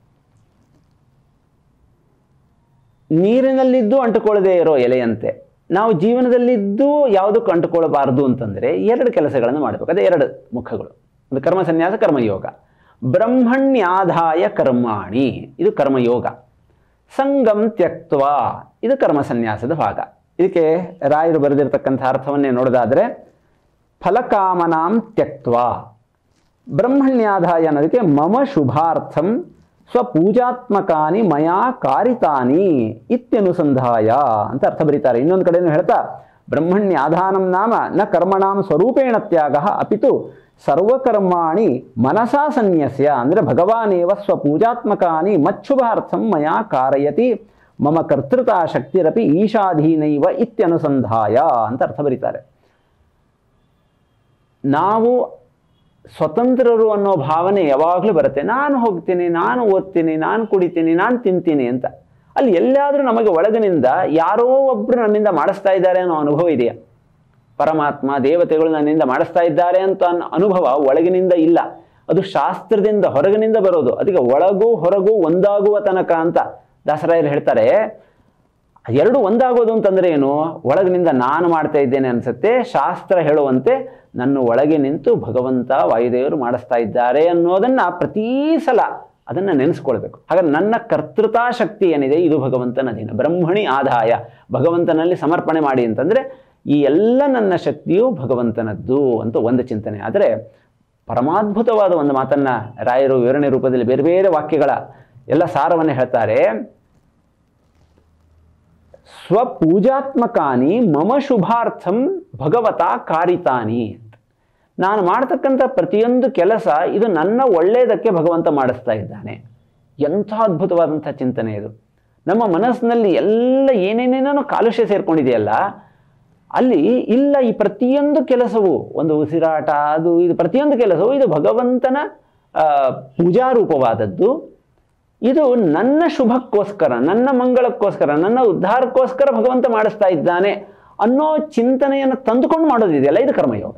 ನೀರಿನಲ್ಲಿದ್ದು ಅಂಟುಕೊಳ್ಳದೆ ಇರೋ ಎಲೆಯಂತೆ ನಾವು ಜೀವನದಲ್ಲಿದ್ದು ಯಾವುದಕ್ಕೂ ಅಂಟುಕೊಳ್ಳಬಾರದು ಅಂತಂದರೆ ಎರಡು ಕೆಲಸಗಳನ್ನು ಮಾಡಬೇಕು ಅದೇ ಎರಡು ಮುಖಗಳು ಒಂದು ಕರ್ಮ ಸನ್ಯಾಸ ಕರ್ಮಯೋಗ ಬ್ರಹ್ಮಣ್ಯಾಧಾಯ ಕರ್ಮಾಣಿ ಇದು ಕರ್ಮಯೋಗ ಸಂಗಂ ತ್ಯಕ್ತ್ವ ಇದು ಕರ್ಮ ಸನ್ಯಾಸದ ಭಾಗ ಇದಕ್ಕೆ ರಾಯರು ಬರೆದಿರತಕ್ಕಂಥ ಅರ್ಥವನ್ನೇ ನೋಡೋದಾದರೆ ಫಲಕಾಮನಾಂ ತ್ಯಕ್ತ್ವ ಬ್ರಹ್ಮಣ್ಯಾಧಾಯ ಅನ್ನೋದಕ್ಕೆ ಮಮ ಶುಭಾರ್ಥಂ ಸ್ವಪೂಜಾತ್ಮಕಾನಿ ಮಯಾ ಕಾರಿತಾನಿ ಇತ್ಯನುಸಂಧಾಯ ಅಂತ ಅರ್ಥ ಬರೀತಾರೆ ಇನ್ನೊಂದು ಕಡೆನೂ ಹೇಳ್ತಾ ಬ್ರಹ್ಮಣ್ಯಾಧಾನಂ ನಾಮ ನ ಕರ್ಮಣಾಂ ಸ್ವರೂಪೇಣ ತ್ಯಾಗ ಅಪಿತು ಸರ್ವಕರ್ಮಾಣಿ ಮನಸಾ ಸನ್ಯಸ್ಯ ಅಂದರೆ ಭಗವಾನೇವ ಸ್ವಪೂಜಾತ್ಮಕಾನಿ ಮಚ್ಛುಭಾರ್ಥಂ ಮಯಾ ಕಾರಯತಿ ಮಮ ಕರ್ತೃತಾ ಶಕ್ತಿರಪಿ ಈಶಾಧೀನೈವ ಇತ್ಯನುಸಂಧಾಯ ಅಂತ ಅರ್ಥ ಬರೀತಾರೆ ನಾವು ಸ್ವತಂತ್ರರು ಅನ್ನೋ ಭಾವನೆ ಯಾವಾಗಲೂ ಬರುತ್ತೆ ನಾನು ಹೋಗ್ತೀನಿ ನಾನು ಓದ್ತೀನಿ ನಾನು ಕುಡಿತೀನಿ ನಾನು ತಿಂತೀನಿ ಅಂತ ಅಲ್ಲಿ ಎಲ್ಲಾದರೂ ನಮಗೆ ಒಳಗಿನಿಂದ ಯಾರೋ ಒಬ್ಬರು ನನ್ನಿಂದ ಮಾಡಿಸ್ತಾ ಇದ್ದಾರೆ ಅನ್ನೋ ಅನುಭವ ಇದೆಯಾ ಪರಮಾತ್ಮ ದೇವತೆಗಳು ನನ್ನಿಂದ ಮಾಡಿಸ್ತಾ ಇದ್ದಾರೆ ಅಂತ ಅನ್ನೋ ಅನುಭವ ಒಳಗಿನಿಂದ ಇಲ್ಲ ಅದು ಶಾಸ್ತ್ರದಿಂದ ಹೊರಗಿನಿಂದ ಬರೋದು ಅದಕ್ಕೆ ಒಳಗೂ ಹೊರಗೂ ಒಂದಾಗುವ ತನಕ ಅಂತ ದಾಸರಾಯರು ಹೇಳ್ತಾರೆ ಎರಡು ಒಂದಾಗೋದು ಅಂತಂದ್ರೆ ಏನು ಒಳಗಿನಿಂದ ನಾನು ಮಾಡ್ತಾ ಇದ್ದೇನೆ ಅನ್ಸುತ್ತೆ ಶಾಸ್ತ್ರ ಹೇಳುವಂತೆ ನನ್ನ ಒಳಗೆ ನಿಂತು ಭಗವಂತ ವಾಯುದೇವರು ಮಾಡಿಸ್ತಾ ಇದ್ದಾರೆ ಅನ್ನೋದನ್ನ ಪ್ರತೀ ಸಲ ಅದನ್ನು ನೆನೆಸ್ಕೊಳ್ಬೇಕು ಹಾಗಾದ್ರೆ ನನ್ನ ಕರ್ತೃತಾ ಶಕ್ತಿ ಏನಿದೆ ಇದು ಭಗವಂತನ ಅಧೀನ ಬ್ರಹ್ಮಣಿ ಆದಾಯ ಭಗವಂತನಲ್ಲಿ ಸಮರ್ಪಣೆ ಮಾಡಿ ಅಂತಂದ್ರೆ ಈ ಎಲ್ಲ ನನ್ನ ಶಕ್ತಿಯು ಭಗವಂತನದ್ದು ಅಂತ ಒಂದು ಚಿಂತನೆ ಆದರೆ ಪರಮಾದ್ಭುತವಾದ ಒಂದು ಮಾತನ್ನ ರಾಯರು ವಿವರಣೆ ರೂಪದಲ್ಲಿ ಬೇರೆ ಬೇರೆ ವಾಕ್ಯಗಳ ಎಲ್ಲ ಸಾರವನ್ನು ಹೇಳ್ತಾರೆ ಸ್ವಪೂಜಾತ್ಮಕಾನಿ ಮಮ ಶುಭಾರ್ಥಂ ಭಗವತ ಕಾರಿತಾನಿ ಅಂತ ನಾನು ಮಾಡ್ತಕ್ಕಂಥ ಪ್ರತಿಯೊಂದು ಕೆಲಸ ಇದು ನನ್ನ ಒಳ್ಳೆಯದಕ್ಕೆ ಭಗವಂತ ಮಾಡಿಸ್ತಾ ಇದ್ದಾನೆ ಎಂಥ ಅದ್ಭುತವಾದಂಥ ಚಿಂತನೆ ಇದು ನಮ್ಮ ಮನಸ್ಸಿನಲ್ಲಿ ಎಲ್ಲ ಏನೇನೇನೋ ಕಾಲುಷ್ಯ ಸೇರ್ಕೊಂಡಿದೆಯಲ್ಲ ಅಲ್ಲಿ ಇಲ್ಲ ಈ ಪ್ರತಿಯೊಂದು ಕೆಲಸವು ಒಂದು ಉಸಿರಾಟ ಅದು ಇದು ಪ್ರತಿಯೊಂದು ಕೆಲಸವು ಇದು ಭಗವಂತನ ಆ, ಪೂಜಾರೂಪವಾದದ್ದು ಇದು ನನ್ನ ಶುಭಕ್ಕೋಸ್ಕರ ನನ್ನ ಮಂಗಳಕ್ಕೋಸ್ಕರ ನನ್ನ ಉದ್ಧಾರಕ್ಕೋಸ್ಕರ ಭಗವಂತ ಮಾಡಿಸ್ತಾ ಇದ್ದಾನೆ ಅನ್ನೋ ಚಿಂತನೆಯನ್ನು ತಂದುಕೊಂಡು ಮಾಡೋದಿದೆಯಲ್ಲ ಇದು ಕರ್ಮಯೋಗ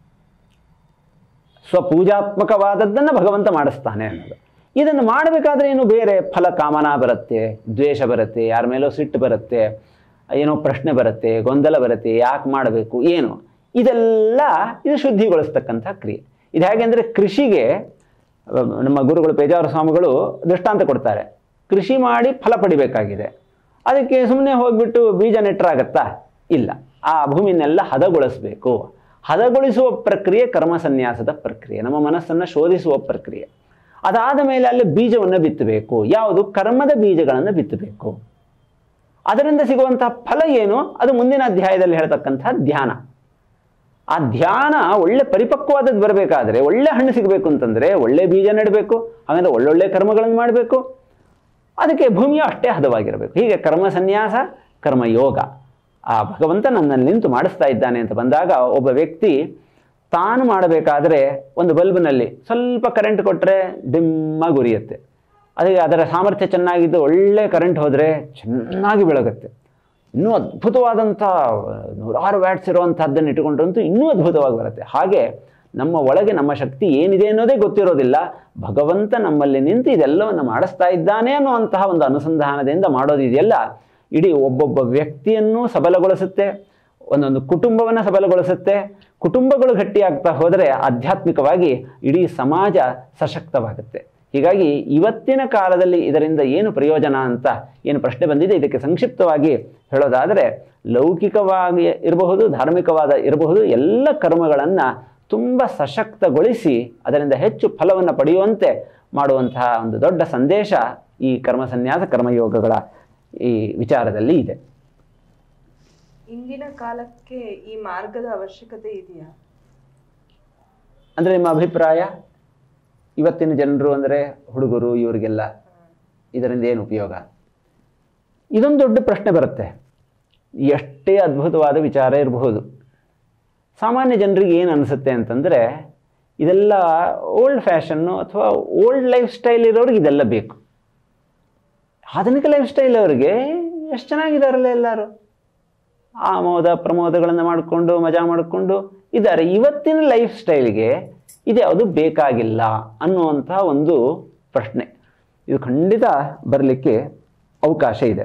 ಸ್ವಪೂಜಾತ್ಮಕವಾದದ್ದನ್ನು ಭಗವಂತ ಮಾಡಿಸ್ತಾನೆ ಅನ್ನೋದು ಇದನ್ನು ಮಾಡಬೇಕಾದ್ರೆ ಏನು ಬೇರೆ ಫಲ ಕಾಮನ ಬರುತ್ತೆ ದ್ವೇಷ ಬರುತ್ತೆ ಯಾರ ಮೇಲೋ ಸಿಟ್ಟು ಬರುತ್ತೆ ಏನೋ ಪ್ರಶ್ನೆ ಬರುತ್ತೆ ಗೊಂದಲ ಬರುತ್ತೆ ಯಾಕೆ ಮಾಡಬೇಕು ಏನು ಇದೆಲ್ಲ ಇದು ಶುದ್ಧಿಗೊಳಿಸ್ತಕ್ಕಂಥ ಕ್ರಿಯೆ ಇದು ಹೇಗೆ ಅಂದರೆ ಕೃಷಿಗೆ ಅಹ್, ನಮ್ಮ ಗುರುಗಳು ಪೇಜಾವರ ಸ್ವಾಮಿಗಳು ದೃಷ್ಟಾಂತ ಕೊಡ್ತಾರೆ ಕೃಷಿ ಮಾಡಿ ಫಲ ಪಡಿಬೇಕಾಗಿದೆ ಅದಕ್ಕೆ ಸುಮ್ಮನೆ ಹೋಗ್ಬಿಟ್ಟು ಬೀಜ ನೆಟ್ಟರಾಗತ್ತಾ ಇಲ್ಲ ಆ ಭೂಮಿನೆಲ್ಲ ಹದಗೊಳಿಸಬೇಕು ಹದಗೊಳಿಸುವ ಪ್ರಕ್ರಿಯೆ ಕರ್ಮ ಸನ್ಯಾಸದ ಪ್ರಕ್ರಿಯೆ ನಮ್ಮ ಮನಸ್ಸನ್ನು ಶೋಧಿಸುವ ಪ್ರಕ್ರಿಯೆ ಅದಾದ ಮೇಲೆ ಅಲ್ಲಿ ಬೀಜವನ್ನು ಬಿತ್ತಬೇಕು ಯಾವುದು ಕರ್ಮದ ಬೀಜಗಳನ್ನು ಬಿತ್ತಬೇಕು ಅದರಿಂದ ಸಿಗುವಂತಹ ಫಲ ಏನು ಅದು ಮುಂದಿನ ಅಧ್ಯಾಯದಲ್ಲಿ ಹೇಳ್ತಕ್ಕಂತಹ ಧ್ಯಾನ ಆ ಧ್ಯಾನ ಒಳ್ಳೆ ಪರಿಪಕ್ವವಾದದ್ದು ಬರಬೇಕಾದ್ರೆ ಒಳ್ಳೆ ಹಣ್ಣು ಸಿಗಬೇಕು ಅಂತಂದ್ರೆ ಒಳ್ಳೆ ಬೀಜ ನೆಡಬೇಕು ಹಾಗಂದ್ರೆ ಒಳ್ಳೊಳ್ಳೆ ಕರ್ಮಗಳನ್ನು ಮಾಡಬೇಕು ಅದಕ್ಕೆ ಭೂಮಿಯು ಅಷ್ಟೇ ಹದವಾಗಿರಬೇಕು ಹೀಗೆ ಕರ್ಮ ಸನ್ಯಾಸ ಕರ್ಮಯೋಗ ಆ ಭಗವಂತ ನನ್ನಲ್ಲಿ ನಿಂತು ಮಾಡಿಸ್ತಾ ಇದ್ದಾನೆ ಅಂತ ಬಂದಾಗ ಒಬ್ಬ ವ್ಯಕ್ತಿ ತಾನು ಮಾಡಬೇಕಾದ್ರೆ ಒಂದು ಬಲ್ಬ್ನಲ್ಲಿ ಸ್ವಲ್ಪ ಕರೆಂಟ್ ಕೊಟ್ಟರೆ ಡಿಮ್ಮಾಗಿ ಉರಿಯುತ್ತೆ ಅದಕ್ಕೆ ಅದರ ಸಾಮರ್ಥ್ಯ ಚೆನ್ನಾಗಿದ್ದು ಒಳ್ಳೆ ಕರೆಂಟ್ ಹೋದರೆ ಚೆನ್ನಾಗಿ ಬೆಳಗುತ್ತೆ ಇನ್ನೂ ಅದ್ಭುತವಾದಂಥ ನೂರಾರು ವ್ಯಾಟ್ಸ್ ಇರುವಂಥದ್ದನ್ನು ಇಟ್ಟುಕೊಂಡ್ರಂತೂ ಇನ್ನೂ ಅದ್ಭುತವಾಗಿ ಬರುತ್ತೆ ಹಾಗೆ ನಮ್ಮ ಒಳಗೆ ನಮ್ಮ ಶಕ್ತಿ ಏನಿದೆ ಅನ್ನೋದೇ ಗೊತ್ತಿರೋದಿಲ್ಲ ಭಗವಂತ ನಮ್ಮಲ್ಲಿ ನಿಂತು ಇದೆಲ್ಲವನ್ನು ಮಾಡಿಸ್ತಾ ಇದ್ದಾನೆ ಅನ್ನುವಂತಹ ಒಂದು ಅನುಸಂಧಾನದಿಂದ ಮಾಡೋದಿದೆಯಲ್ಲ ಇಡೀ ಒಬ್ಬೊಬ್ಬ ವ್ಯಕ್ತಿಯನ್ನು ಸಬಲಗೊಳಿಸುತ್ತೆ ಒಂದೊಂದು ಕುಟುಂಬವನ್ನು ಸಬಲಗೊಳಿಸುತ್ತೆ ಕುಟುಂಬಗಳು ಗಟ್ಟಿಯಾಗ್ತಾ ಹೋದರೆ ಆಧ್ಯಾತ್ಮಿಕವಾಗಿ ಇಡೀ ಸಮಾಜ ಸಶಕ್ತವಾಗುತ್ತೆ ಹೀಗಾಗಿ ಇವತ್ತಿನ ಕಾಲದಲ್ಲಿ ಇದರಿಂದ ಏನು ಪ್ರಯೋಜನ ಅಂತ ಏನು ಪ್ರಶ್ನೆ ಬಂದಿದೆ ಇದಕ್ಕೆ ಸಂಕ್ಷಿಪ್ತವಾಗಿ ಹೇಳೋದಾದರೆ ಲೌಕಿಕವಾಗಿ ಇರಬಹುದು ಧಾರ್ಮಿಕವಾದ ಇರಬಹುದು ಎಲ್ಲ ಕರ್ಮಗಳನ್ನು ತುಂಬ ಸಶಕ್ತಗೊಳಿಸಿ ಅದರಿಂದ ಹೆಚ್ಚು ಫಲವನ್ನು ಪಡೆಯುವಂತೆ ಮಾಡುವಂತಹ ಒಂದು ದೊಡ್ಡ ಸಂದೇಶ ಈ ಕರ್ಮ ಸನ್ಯಾಸ ಕರ್ಮಯೋಗಗಳ ಈ ವಿಚಾರದಲ್ಲಿ ಇದೆ ಇಂದಿನ ಕಾಲಕ್ಕೆ ಈ ಮಾರ್ಗದ ಅವಶ್ಯಕತೆ ಇದೆಯಾ ಅಂದರೆ ನಿಮ್ಮ ಅಭಿಪ್ರಾಯ ಇವತ್ತಿನ ಜನರು ಅಂದರೆ ಹುಡುಗರು ಇವರಿಗೆಲ್ಲ ಇದರಿಂದ ಏನು ಉಪಯೋಗ ಇದೊಂದು ದೊಡ್ಡ ಪ್ರಶ್ನೆ ಬರುತ್ತೆ ಎಷ್ಟೇ ಅದ್ಭುತವಾದ ವಿಚಾರ ಇರಬಹುದು ಸಾಮಾನ್ಯ ಜನರಿಗೆ ಏನು ಅನಿಸುತ್ತೆ ಅಂತಂದರೆ ಇದೆಲ್ಲ ಓಲ್ಡ್ ಫ್ಯಾಷನ್ನು ಅಥವಾ ಓಲ್ಡ್ ಲೈಫ್ ಸ್ಟೈಲ್ ಇರೋರಿಗೆ ಇದೆಲ್ಲ ಬೇಕು ಆಧುನಿಕ ಲೈಫ್ ಸ್ಟೈಲ್ ಅವರಿಗೆ ಎಷ್ಟು ಚೆನ್ನಾಗಿದ್ದಾರಲ್ಲ ಎಲ್ಲರೂ ಆಮೋದ ಪ್ರಮೋದಗಳನ್ನು ಮಾಡಿಕೊಂಡು ಮಜಾ ಮಾಡಿಕೊಂಡು ಇದ್ದಾರೆ ಇವತ್ತಿನ ಲೈಫ್ ಸ್ಟೈಲ್ಗೆ ಇದ್ಯಾವುದು ಬೇಕಾಗಿಲ್ಲ ಅನ್ನುವಂಥ ಒಂದು ಪ್ರಶ್ನೆ ಇದು ಖಂಡಿತ ಬರಲಿಕ್ಕೆ ಅವಕಾಶ ಇದೆ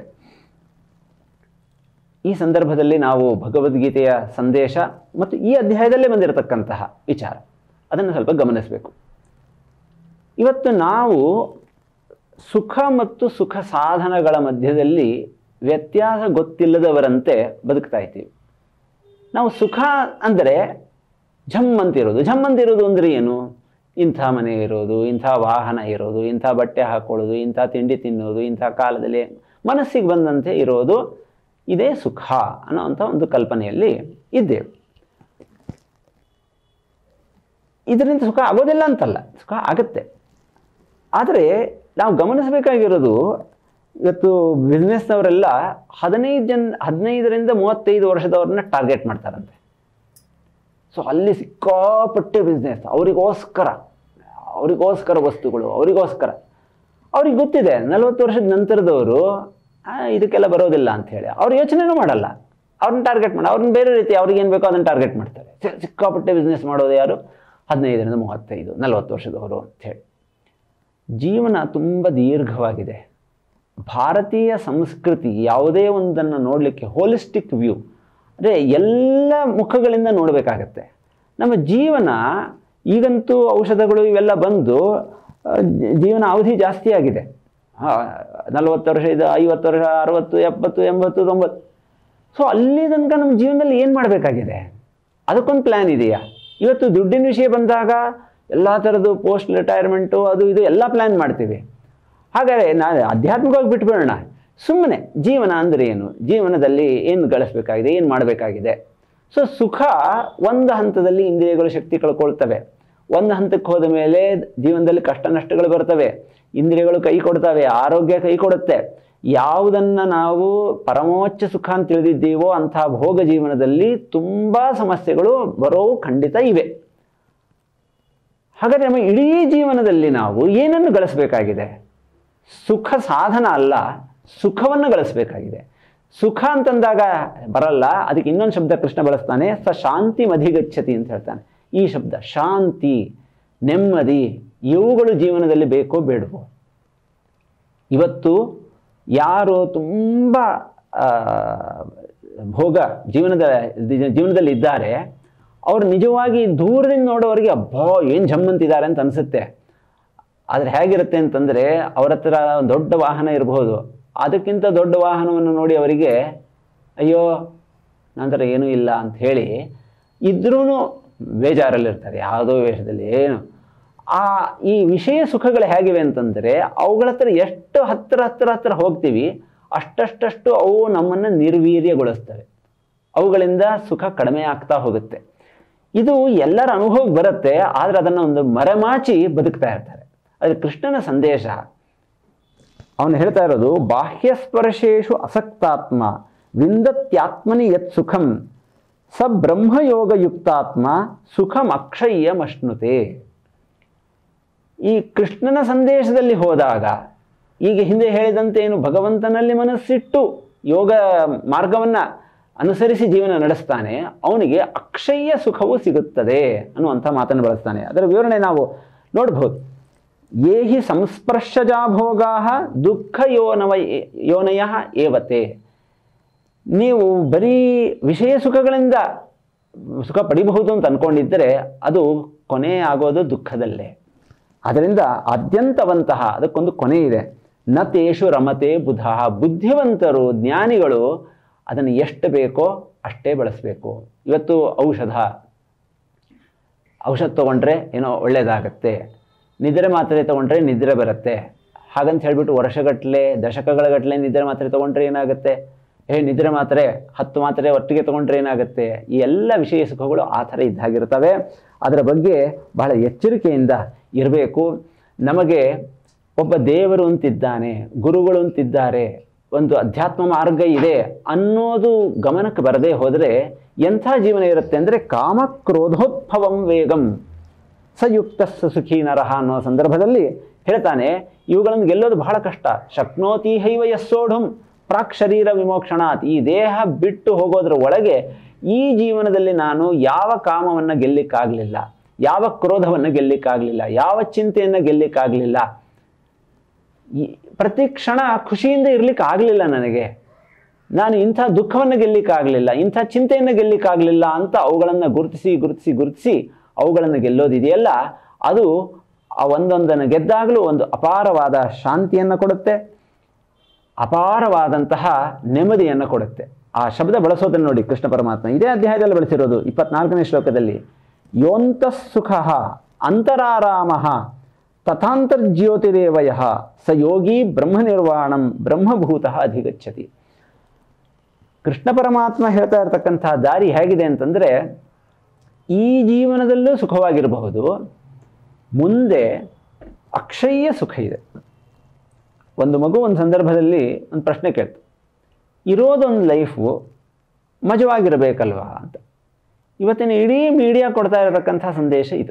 ಈ ಸಂದರ್ಭದಲ್ಲಿ ನಾವು ಭಗವದ್ಗೀತೆಯ ಸಂದೇಶ ಮತ್ತು ಈ ಅಧ್ಯಾಯದಲ್ಲೇ ಬಂದಿರತಕ್ಕಂತಹ ವಿಚಾರ ಅದನ್ನು ಸ್ವಲ್ಪ ಗಮನಿಸಬೇಕು ಇವತ್ತು ನಾವು ಸುಖ ಮತ್ತು ಸುಖ ಸಾಧನಗಳ ಮಧ್ಯದಲ್ಲಿ ವ್ಯತ್ಯಾಸ ಗೊತ್ತಿಲ್ಲದವರಂತೆ ಬದುಕ್ತಾ ಇದ್ದೀವಿ ನಾವು ಸುಖ ಅಂದರೆ ಝಮ್ ಅಂತಿರೋದು ಝಮ್ ಅಂತಿರೋದು ಅಂದರೆ ಏನು ಇಂಥ ಮನೆ ಇರೋದು ಇಂಥ ವಾಹನ ಇರೋದು ಇಂಥ ಬಟ್ಟೆ ಹಾಕೊಳ್ಳೋದು ಇಂಥ ತಿಂಡಿ ತಿನ್ನೋದು ಇಂಥ ಕಾಲದಲ್ಲಿ ಮನಸ್ಸಿಗೆ ಬಂದಂತೆ ಇರೋದು ಇದೇ ಸುಖ ಅನ್ನೋವಂಥ ಒಂದು ಕಲ್ಪನೆಯಲ್ಲಿ ಇದ್ದೇವೆ ಇದರಿಂದ ಸುಖ ಆಗೋದಿಲ್ಲ ಅಂತಲ್ಲ ಸುಖ ಆಗುತ್ತೆ ಆದರೆ ನಾವು ಗಮನಿಸಬೇಕಾಗಿರೋದು ಇವತ್ತು ಬಿಸ್ನೆಸ್ನವರೆಲ್ಲ ಹದಿನೈದು ಜನ ಹದಿನೈದರಿಂದ ಮೂವತ್ತೈದು ವರ್ಷದವ್ರನ್ನ ಟಾರ್ಗೆಟ್ ಮಾಡ್ತಾರಂತೆ ಸೊ ಅಲ್ಲಿ ಸಿಕ್ಕಾಪಟ್ಟೆ ಬಿಸ್ನೆಸ್ ಅವರಿಗೋಸ್ಕರ ಅವರಿಗೋಸ್ಕರ ವಸ್ತುಗಳು ಅವರಿಗೋಸ್ಕರ ಅವ್ರಿಗೆ ಗೊತ್ತಿದೆ ನಲವತ್ತು ವರ್ಷದ ನಂತರದವರು ಆ, ಇದಕ್ಕೆಲ್ಲ ಬರೋದಿಲ್ಲ ಅಂತ ಹೇಳಿ ಅವ್ರು ಯೋಚನೆನೂ ಮಾಡಲ್ಲ ಅವ್ರನ್ನ ಟಾರ್ಗೆಟ್ ಮಾಡಿ ಅವ್ರನ್ನ ಬೇರೆ ರೀತಿ ಅವ್ರಿಗೆ ಏನು ಬೇಕೋ ಅದನ್ನು ಟಾರ್ಗೆಟ್ ಮಾಡ್ತಾರೆ ಸಿ- ಸಿಕ್ಕಾಪಟ್ಟೆ ಬಿಸ್ನೆಸ್ ಮಾಡೋದು ಯಾರು ಹದಿನೈದರಿಂದ ಮೂವತ್ತೈದು ನಲವತ್ತು ವರ್ಷದವರು ಅಂಥೇಳಿ ಜೀವನ ತುಂಬ ದೀರ್ಘವಾಗಿದೆ ಭಾರತೀಯ ಸಂಸ್ಕೃತಿ ಯಾವುದೇ ಒಂದನ್ನು ನೋಡಲಿಕ್ಕೆ ಹೋಲಿಸ್ಟಿಕ್ ವ್ಯೂ ಅಂದರೆ ಎಲ್ಲ ಮುಖಗಳಿಂದ ನೋಡಬೇಕಾಗತ್ತೆ ನಮ್ಮ ಜೀವನ ಈಗಂತೂ ಔಷಧಗಳು ಇವೆಲ್ಲ ಬಂದು ಆ, ಜ- ಜೀವನ ಅವಧಿ ಜಾಸ್ತಿ ಆಗಿದೆ ನಲವತ್ತು ವರ್ಷ ಇದು ಐವತ್ತು ವರ್ಷ ಅರವತ್ತು ಎಪ್ಪತ್ತು ಎಂಬತ್ತು ತೊಂಬತ್ತು ಸೊ ಅಲ್ಲಿ ತನಕ ನಮ್ಮ ಜೀವನದಲ್ಲಿ ಏನು ಮಾಡಬೇಕಾಗಿದೆ ಅದಕ್ಕೊಂದು ಪ್ಲ್ಯಾನ್ ಇದೆಯಾ ಇವತ್ತು ದುಡ್ಡಿನ ವಿಷಯ ಬಂದಾಗ ಎಲ್ಲ ಥರದ್ದು ಪೋಸ್ಟ್ ರಿಟೈರ್ಮೆಂಟು ಅದು ಇದು ಎಲ್ಲ ಪ್ಲ್ಯಾನ್ ಮಾಡ್ತೀವಿ ಹಾಗಾದರೆ ನಾನು ಆಧ್ಯಾತ್ಮಿಕವಾಗಿ ಬಿಟ್ಬಿಡೋಣ ಸುಮ್ಮನೆ ಜೀವನ ಅಂದರೆ ಏನು ಜೀವನದಲ್ಲಿ ಏನು ಗಳಿಸ್ಬೇಕಾಗಿದೆ ಏನು ಮಾಡಬೇಕಾಗಿದೆ ಸೊ ಸುಖ ಒಂದು ಹಂತದಲ್ಲಿ ಇಂದ್ರಿಯಗಳು ಶಕ್ತಿ ಕಳ್ಕೊಳ್ತವೆ ಒಂದು ಹಂತಕ್ಕೆ ಹೋದ ಮೇಲೆ ಜೀವನದಲ್ಲಿ ಕಷ್ಟ ನಷ್ಟಗಳು ಬರ್ತವೆ ಇಂದ್ರಿಯಗಳು ಕೈ ಕೊಡ್ತವೆ ಆರೋಗ್ಯ ಕೈ ಕೊಡುತ್ತೆ ಯಾವುದನ್ನು ನಾವು ಪರಮೋಚ್ಚ ಸುಖ ಅಂತ ತಿಳಿದಿದ್ದೀವೋ ಅಂಥ ಭೋಗ ಜೀವನದಲ್ಲಿ ತುಂಬ ಸಮಸ್ಯೆಗಳು ಬರೋವು ಖಂಡಿತ ಇವೆ ಹಾಗಾದರೆ ನಮ್ಮ ಇಡೀ ಜೀವನದಲ್ಲಿ ನಾವು ಏನನ್ನು ಗಳಿಸಬೇಕಾಗಿದೆ ಸುಖ ಸಾಧನ ಅಲ್ಲ ಸುಖವನ್ನು ಗಳಿಸಬೇಕಾಗಿದೆ ಸುಖ ಅಂತಂದಾಗ ಬರಲ್ಲ ಅದಕ್ಕೆ ಇನ್ನೊಂದು ಶಬ್ದ ಕೃಷ್ಣ ಬಳಸ್ತಾನೆ ಸ ಶಾಂತಿ ಮಧಿಗಚ್ಚತಿ ಅಂತ ಹೇಳ್ತಾನೆ ಈ ಶಬ್ದ ಶಾಂತಿ ನೆಮ್ಮದಿ ಇವುಗಳು ಜೀವನದಲ್ಲಿ ಬೇಕೋ ಬೇಡವೋ ಇವತ್ತು ಯಾರು ತುಂಬ ಆ, ಭೋಗ ಜೀವನದ ಜೀವನದಲ್ಲಿ ಇದ್ದಾರೆ ಅವ್ರು ನಿಜವಾಗಿ ದೂರದಿಂದ ನೋಡೋರಿಗೆ ಅಬ್ಬಾ ಏನು ಜಮ್ಮಂತಿದ್ದಾರೆ ಅಂತ ಅನಿಸುತ್ತೆ ಆದರೆ ಹೇಗಿರುತ್ತೆ ಅಂತಂದರೆ ಅವ್ರ ಹತ್ರ ಒಂದು ದೊಡ್ಡ ವಾಹನ ಇರಬಹುದು ಅದಕ್ಕಿಂತ ದೊಡ್ಡ ವಾಹನವನ್ನು ನೋಡಿ ಅವರಿಗೆ ಅಯ್ಯೋ ನಂತರ ಏನೂ ಇಲ್ಲ ಅಂತ ಹೇಳಿ ಇದ್ರೂ ಬೇಜಾರಲ್ಲಿರ್ತಾರೆ ಯಾವುದೋ ವೇಷದಲ್ಲಿ ಏನು ಆ ಈ ವಿಷಯ ಸುಖಗಳು ಹೇಗಿವೆ ಅಂತಂದರೆ ಅವುಗಳ ಹತ್ರ ಎಷ್ಟು ಹತ್ತಿರ ಹತ್ತಿರ ಹತ್ತಿರ ಹೋಗ್ತೀವಿ ಅಷ್ಟಷ್ಟಷ್ಟು ಅವು ನಮ್ಮನ್ನು ನಿರ್ವೀರ್ಯಗೊಳಿಸ್ತವೆ ಅವುಗಳಿಂದ ಸುಖ ಕಡಿಮೆ ಆಗ್ತಾ ಹೋಗುತ್ತೆ ಇದು ಎಲ್ಲರ ಅನುಭವಕ್ಕೆ ಬರುತ್ತೆ ಆದರೆ ಅದನ್ನು ಒಂದು ಮರೆಮಾಚಿ ಬದುಕ್ತಾ ಇರ್ತಾರೆ ಆದರೆ ಕೃಷ್ಣನ ಸಂದೇಶ ಅವನು ಹೇಳ್ತಾ ಇರೋದು ಬಾಹ್ಯ ಸ್ಪರ್ಶೇಶು ಅಸಕ್ತಾತ್ಮ ವಿಂದತ್ಯಾತ್ಮನಿ ಯತ್ ಸುಖಂ ಸ ಬ್ರಹ್ಮಯೋಗಯುಕ್ತಾತ್ಮ ಸುಖಂ ಅಕ್ಷಯ್ಯಮಶ್ನುತೆ ಈ ಕೃಷ್ಣನ ಸಂದೇಶದಲ್ಲಿ ಹೋದಾಗ ಈಗ ಹಿಂದೆ ಹೇಳಿದಂತೆ ಏನು ಭಗವಂತನಲ್ಲಿ ಮನಸ್ಸಿಟ್ಟು ಯೋಗ ಮಾರ್ಗವನ್ನು ಅನುಸರಿಸಿ ಜೀವನ ನಡೆಸ್ತಾನೆ ಅವನಿಗೆ ಅಕ್ಷಯ್ಯ ಸುಖವು ಸಿಗುತ್ತದೆ ಅನ್ನುವಂಥ ಮಾತನ್ನು ಬಳಸ್ತಾನೆ ಅದರ ವಿವರಣೆ ನಾವು ನೋಡ್ಬೋದು ಯೇ ಹಿ ಸಂಸ್ಪರ್ಶಜಾ ಭೋಗಾ ದುಃಖ ಯೋನವ ಯೋನಯ ಏವತೆ ನೀವು ಬರೀ ವಿಷಯ ಸುಖಗಳಿಂದ ಸುಖ ಪಡಿಬಹುದು ಅಂತ ಅಂದ್ಕೊಂಡಿದ್ದರೆ ಅದು ಕೊನೆ ಆಗೋದು ದುಃಖದಲ್ಲೇ ಅದರಿಂದ ಆದ್ಯಂತವಂತಹ ಅದಕ್ಕೊಂದು ಕೊನೆ ಇದೆ ನ ತೇಷು ರಮತೆ ಬುಧ ಬುದ್ಧಿವಂತರು ಜ್ಞಾನಿಗಳು ಅದನ್ನು ಎಷ್ಟು ಬೇಕೋ ಅಷ್ಟೇ ಬಳಸಬೇಕು ಇವತ್ತು ಔಷಧ ಔಷಧ ತೊಗೊಂಡ್ರೆ ಏನೋ ಒಳ್ಳೆಯದಾಗತ್ತೆ ನಿದ್ರೆ ಮಾತ್ರೆ ತೊಗೊಂಡ್ರೆ ನಿದ್ರೆ ಬರುತ್ತೆ ಹಾಗಂತ ಹೇಳಿಬಿಟ್ಟು ವರ್ಷಗಟ್ಟಲೆ ದಶಕಗಳ ಗಟ್ಟಲೆ ನಿದ್ರೆ ಮಾತ್ರೆ ತೊಗೊಂಡ್ರೆ ಏನಾಗುತ್ತೆ ಏ ನಿದ್ರೆ ಮಾತ್ರೆ ಹತ್ತು ಮಾತ್ರೆ ಒಟ್ಟಿಗೆ ತೊಗೊಂಡ್ರೆ ಏನಾಗುತ್ತೆ ಈ ಎಲ್ಲ ವಿಷಯ ಸುಖಗಳು ಆ ಥರ ಇದ್ದಾಗಿರ್ತವೆ ಅದರ ಬಗ್ಗೆ ಬಹಳ ಎಚ್ಚರಿಕೆಯಿಂದ ಇರಬೇಕು ನಮಗೆ ಒಬ್ಬ ದೇವರು ಅಂತಿದ್ದಾನೆ ಗುರುಗಳು ಅಂತಿದ್ದಾರೆ ಒಂದು ಅಧ್ಯಾತ್ಮ ಮಾರ್ಗ ಇದೆ ಅನ್ನೋದು ಗಮನಕ್ಕೆ ಬರದೇ ಹೋದರೆ ಎಂಥ ಜೀವನ ಇರುತ್ತೆ ಅಂದರೆ ಕಾಮಕ್ರೋಧೋದ್ಭವಂ ವೇಗಂ ಸಯುಕ್ತ ಸುಖಿ ನರಹ ಅನ್ನೋ ಸಂದರ್ಭದಲ್ಲಿ ಹೇಳ್ತಾನೆ ಇವುಗಳನ್ನು ಗೆಲ್ಲೋದು ಬಹಳ ಕಷ್ಟ ಶಕ್ನೋತಿ ಹೈವ ಯಸ್ಸೋಢುಂ ಪ್ರಾಕ್ ಶರೀರ ವಿಮೋಕ್ಷಣಾತ್ ಈ ದೇಹ ಬಿಟ್ಟು ಹೋಗೋದ್ರ ಒಳಗೆ ಈ ಜೀವನದಲ್ಲಿ ನಾನು ಯಾವ ಕಾಮವನ್ನು ಗೆಲ್ಲಿಕ್ಕಾಗಲಿಲ್ಲ ಯಾವ ಕ್ರೋಧವನ್ನು ಗೆಲ್ಲಿಕ್ಕಾಗಲಿಲ್ಲ ಯಾವ ಚಿಂತೆಯನ್ನು ಗೆಲ್ಲಿಕ್ಕಾಗಲಿಲ್ಲ ಈ ಪ್ರತಿ ಕ್ಷಣ ಖುಷಿಯಿಂದ ಇರ್ಲಿಕ್ಕೆ ಆಗಲಿಲ್ಲ ನನಗೆ ನಾನು ಇಂಥ ದುಃಖವನ್ನು ಗೆಲ್ಲಿಕ್ಕಾಗಲಿಲ್ಲ ಇಂಥ ಚಿಂತೆಯನ್ನು ಗೆಲ್ಲಿಕ್ಕಾಗಲಿಲ್ಲ ಅಂತ ಅವುಗಳನ್ನು ಗುರುತಿಸಿ ಗುರುತಿಸಿ ಗುರುತಿಸಿ ಅವುಗಳನ್ನು ಗೆಲ್ಲೋದಿದೆಯಲ್ಲ ಅದು ಆ ಒಂದೊಂದನ್ನು ಗೆದ್ದಾಗಲೂ ಒಂದು ಅಪಾರವಾದ ಶಾಂತಿಯನ್ನು ಕೊಡುತ್ತೆ ಅಪಾರವಾದಂತಹ ನೆಮ್ಮದಿಯನ್ನು ಕೊಡುತ್ತೆ ಆ ಶಬ್ದ ಬಳಸೋದನ್ನು ನೋಡಿ ಕೃಷ್ಣ ಪರಮಾತ್ಮ ಇದೇ ಅಧ್ಯಾಯದಲ್ಲಿ ಬಳಸಿರೋದು ಇಪ್ಪತ್ನಾಲ್ಕನೇ ಶ್ಲೋಕದಲ್ಲಿ ಯೋಂತ ಸುಖ ಅಂತರಾರಾಮ ತಥಾಂತರ್ಜ್ಯೋತಿರೇವಯ ಸ ಯೋಗಿ ಬ್ರಹ್ಮನಿರ್ವಾಣಂ ಬ್ರಹ್ಮಭೂತ ಅಧಿಗಚ್ಚತಿ ಕೃಷ್ಣ ಪರಮಾತ್ಮ ಹೇಳ್ತಾ ಇರತಕ್ಕಂತಹ ದಾರಿ ಹೇಗಿದೆ ಅಂತಂದರೆ ಈ ಜೀವನದಲ್ಲೂ ಸುಖವಾಗಿರಬಹುದು ಮುಂದೆ ಅಕ್ಷಯ್ಯ ಸುಖ ಇದೆ ಒಂದು ಮಗು ಒಂದು ಸಂದರ್ಭದಲ್ಲಿ ಒಂದು ಪ್ರಶ್ನೆ ಕೇಳ್ತು ಇರೋದೊಂದು ಲೈಫು ಮಜವಾಗಿರಬೇಕಲ್ವಾ ಅಂತ ಇವತ್ತಿನ ಇಡೀ ಮೀಡಿಯಾ ಕೊಡ್ತಾ ಇರತಕ್ಕಂಥ ಸಂದೇಶ ಇದು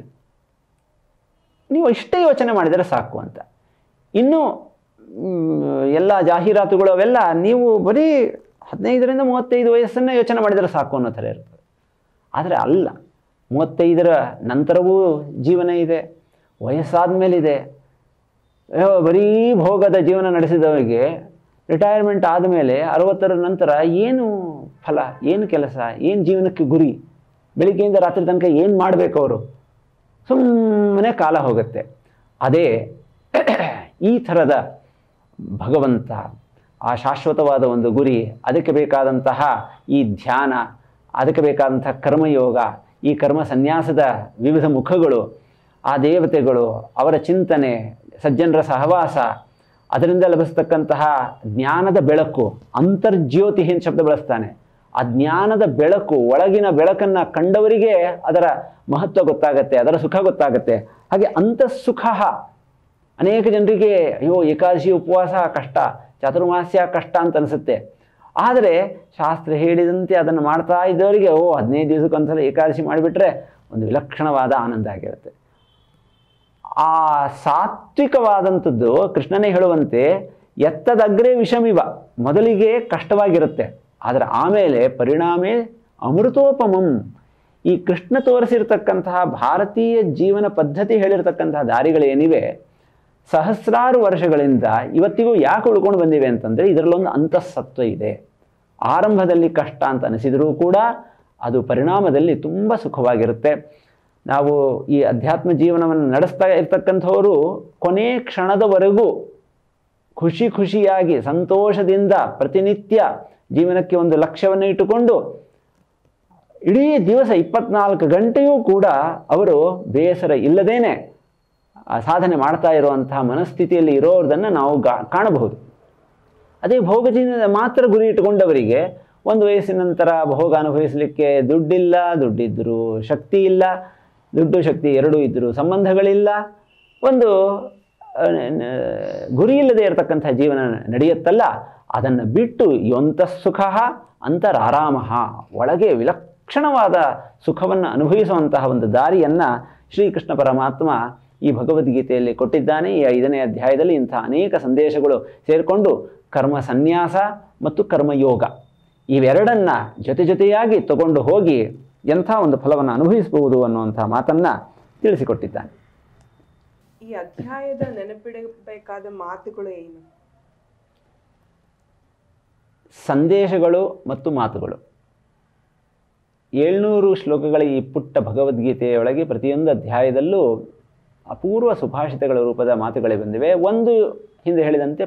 ನೀವು ಇಷ್ಟೇ ಯೋಚನೆ ಮಾಡಿದರೆ ಸಾಕು ಅಂತ ಇನ್ನು ಮ್, ಎಲ್ಲ ಜಾಹೀರಾತುಗಳು ಅವೆಲ್ಲ ನೀವು ಬರೀ ಹದಿನೈದರಿಂದ ಮೂವತ್ತೈದು ವಯಸ್ಸನ್ನೇ ಯೋಚನೆ ಮಾಡಿದರೆ ಸಾಕು ಅನ್ನೋ ಥರ ಇರ್ತದೆ ಆದರೆ ಅಲ್ಲ ಮೂವತ್ತೈದರ ನಂತರವೂ ಜೀವನ ಇದೆ ವಯಸ್ಸಾದ ಮೇಲಿದೆ ಅಯ್ಯೋ, ಬರೀ ಭೋಗದ ಜೀವನ ನಡೆಸಿದವರಿಗೆ ರಿಟೈರ್ಮೆಂಟ್ ಆದಮೇಲೆ ಅರವತ್ತರ ನಂತರ ಏನು ಫಲ ಏನು ಕೆಲಸ ಏನು ಜೀವನಕ್ಕೆ ಗುರಿ ಬೆಳಿಗ್ಗೆಯಿಂದ ರಾತ್ರಿ ತನಕ ಏನು ಮಾಡಬೇಕು ಅವರು ಸುಮ್ಮನೆ ಕಾಲ ಹೋಗುತ್ತೆ ಅದೇ ಈ ಥರದ ಭಗವಂತ ಆ ಶಾಶ್ವತವಾದ ಒಂದು ಗುರಿ ಅದಕ್ಕೆ ಬೇಕಾದಂತಹ ಈ ಧ್ಯಾನ ಅದಕ್ಕೆ ಬೇಕಾದಂತಹ ಕರ್ಮಯೋಗ ಈ ಕರ್ಮ ಸನ್ಯಾಸದ ವಿವಿಧ ಮುಖಗಳು ಆ ದೇವತೆಗಳು ಅವರ ಚಿಂತನೆ ಸಜ್ಜನರ ಸಹವಾಸ ಅದರಿಂದ ಲಭಿಸ್ತಕ್ಕಂತಹ ಜ್ಞಾನದ ಬೆಳಕು ಅಂತರ್ಜ್ಯೋತಿ ಅಂತ ಶಬ್ದ ಬಳಸ್ತಾನೆ ಆ ಜ್ಞಾನದ ಬೆಳಕು ಒಳಗಿನ ಬೆಳಕನ್ನು ಕಂಡವರಿಗೆ ಅದರ ಮಹತ್ವ ಗೊತ್ತಾಗತ್ತೆ ಅದರ ಸುಖ ಗೊತ್ತಾಗತ್ತೆ ಹಾಗೆ ಅಂತಃಸುಖ ಅನೇಕ ಜನರಿಗೆ ಅಯ್ಯೋ ಏಕಾದಶಿ ಉಪವಾಸ ಕಷ್ಟ ಚಾತುರ್ಮಾಸ್ಯ ಕಷ್ಟ ಅಂತ ಅನಿಸುತ್ತೆ ಆದರೆ ಶಾಸ್ತ್ರ ಹೇಳಿದಂತೆ ಅದನ್ನು ಮಾಡ್ತಾ ಇದ್ದವರಿಗೆ ಓ ಹದಿನೈದು ದಿವಸಕ್ಕೊಂದ್ಸಲ ಏಕಾದಶಿ ಮಾಡಿಬಿಟ್ರೆ ಒಂದು ವಿಲಕ್ಷಣವಾದ ಆನಂದ ಆಗಿರುತ್ತೆ ಆ ಸಾತ್ವಿಕವಾದಂಥದ್ದು ಕೃಷ್ಣನೇ ಹೇಳುವಂತೆ ಎತ್ತದಗ್ರೆ ವಿಷಮಿವ ಮೊದಲಿಗೆ ಕಷ್ಟವಾಗಿರುತ್ತೆ ಆದರೆ ಆಮೇಲೆ ಪರಿಣಾಮೇ ಅಮೃತೋಪಮಂ ಈ ಕೃಷ್ಣ ತೋರಿಸಿರ್ತಕ್ಕಂತಹ ಭಾರತೀಯ ಜೀವನ ಪದ್ಧತಿ ಹೇಳಿರ್ತಕ್ಕಂತಹ ದಾರಿಗಳೇನಿವೆ ಸಹಸ್ರಾರು ವರ್ಷಗಳಿಂದ ಇವತ್ತಿಗೂ ಯಾಕೆ ಉಳ್ಕೊಂಡು ಬಂದಿವೆ ಅಂತಂದರೆ ಇದರಲ್ಲೊಂದು ಅಂತಃಸತ್ವ ಇದೆ ಆರಂಭದಲ್ಲಿ ಕಷ್ಟ ಅಂತ ಅನಿಸಿದರೂ ಕೂಡ ಅದು ಪರಿಣಾಮದಲ್ಲಿ ತುಂಬ ಸುಖವಾಗಿರುತ್ತೆ ನಾವು ಈ ಅಧ್ಯಾತ್ಮ ಜೀವನವನ್ನು ನಡೆಸ್ತಾ ಇರ್ತಕ್ಕಂಥವರು ಕೊನೆ ಕ್ಷಣದವರೆಗೂ ಖುಷಿ ಖುಷಿಯಾಗಿ ಸಂತೋಷದಿಂದ ಪ್ರತಿನಿತ್ಯ ಜೀವನಕ್ಕೆ ಒಂದು ಲಕ್ಷ್ಯವನ್ನು ಇಟ್ಟುಕೊಂಡು ಇಡೀ ದಿವಸ ಇಪ್ಪತ್ನಾಲ್ಕು ಗಂಟೆಯೂ ಕೂಡ ಅವರು ಬೇಸರ ಇಲ್ಲದೇನೆ ಆ ಸಾಧನೆ ಮಾಡ್ತಾ ಇರುವಂತಹ ಮನಸ್ಥಿತಿಯಲ್ಲಿ ಇರೋದನ್ನು ನಾವು ಗಾ ಕಾಣಬಹುದು ಅದೇ ಭೋಗಜೀವನದ ಮಾತ್ರ ಗುರಿ ಇಟ್ಟುಕೊಂಡವರಿಗೆ ಒಂದು ವಯಸ್ಸಿನ ನಂತರ ಭೋಗ ಅನುಭವಿಸಲಿಕ್ಕೆ ದುಡ್ಡಿಲ್ಲ ದುಡ್ಡಿದ್ದರೂ ಶಕ್ತಿ ಇಲ್ಲ ದುಡ್ಡು ಶಕ್ತಿ ಎರಡೂ ಇದ್ದರೂ ಸಂಬಂಧಗಳಿಲ್ಲ ಒಂದು ಆ, ನ- ಗುರಿ ಇಲ್ಲದೆ ಇರತಕ್ಕಂಥ ಜೀವನ ನಡೆಯುತ್ತಲ್ಲ ಅದನ್ನು ಬಿಟ್ಟು ಯೊಂತ ಸುಖ ಅಂತರಾರಾಮ ಒಳಗೆ ವಿಲಕ್ಷಣವಾದ ಸುಖವನ್ನು ಅನುಭವಿಸುವಂತಹ ಒಂದು ದಾರಿಯನ್ನು ಶ್ರೀಕೃಷ್ಣ ಪರಮಾತ್ಮ ಈ ಭಗವದ್ಗೀತೆಯಲ್ಲಿ ಕೊಟ್ಟಿದ್ದಾನೆ ಈ ಐದನೇ ಅಧ್ಯಾಯದಲ್ಲಿ ಇಂಥ ಅನೇಕ ಸಂದೇಶಗಳು ಸೇರಿಕೊಂಡು ಕರ್ಮ ಸನ್ಯಾಸ ಮತ್ತು ಕರ್ಮಯೋಗ ಇವೆರಡನ್ನ ಜೊತೆ ಜೊತೆಯಾಗಿ ತಗೊಂಡು ಹೋಗಿ ಎಂಥ ಒಂದು ಫಲವನ್ನು ಅನುಭವಿಸಬಹುದು ಅನ್ನುವಂಥ ಮಾತನ್ನು ತಿಳಿಸಿಕೊಟ್ಟಿದ್ದಾನೆ ಈ ಅಧ್ಯಾಯದ ನೆನಪಿಡಬೇಕಾದ ಮಾತುಗಳು ಏನು ಸಂದೇಶಗಳು ಮತ್ತು ಮಾತುಗಳು ಏಳ್ನೂರು ಶ್ಲೋಕಗಳ ಈ ಪುಟ್ಟ ಭಗವದ್ಗೀತೆಯೊಳಗೆ ಪ್ರತಿಯೊಂದು ಅಧ್ಯಾಯದಲ್ಲೂ ಅಪೂರ್ವ ಸುಭಾಷಿತಗಳ ರೂಪದ ಮಾತುಗಳೇ ಬಂದಿವೆ ಒಂದು ಹಿಂದೆ ಹೇಳಿದಂತೆ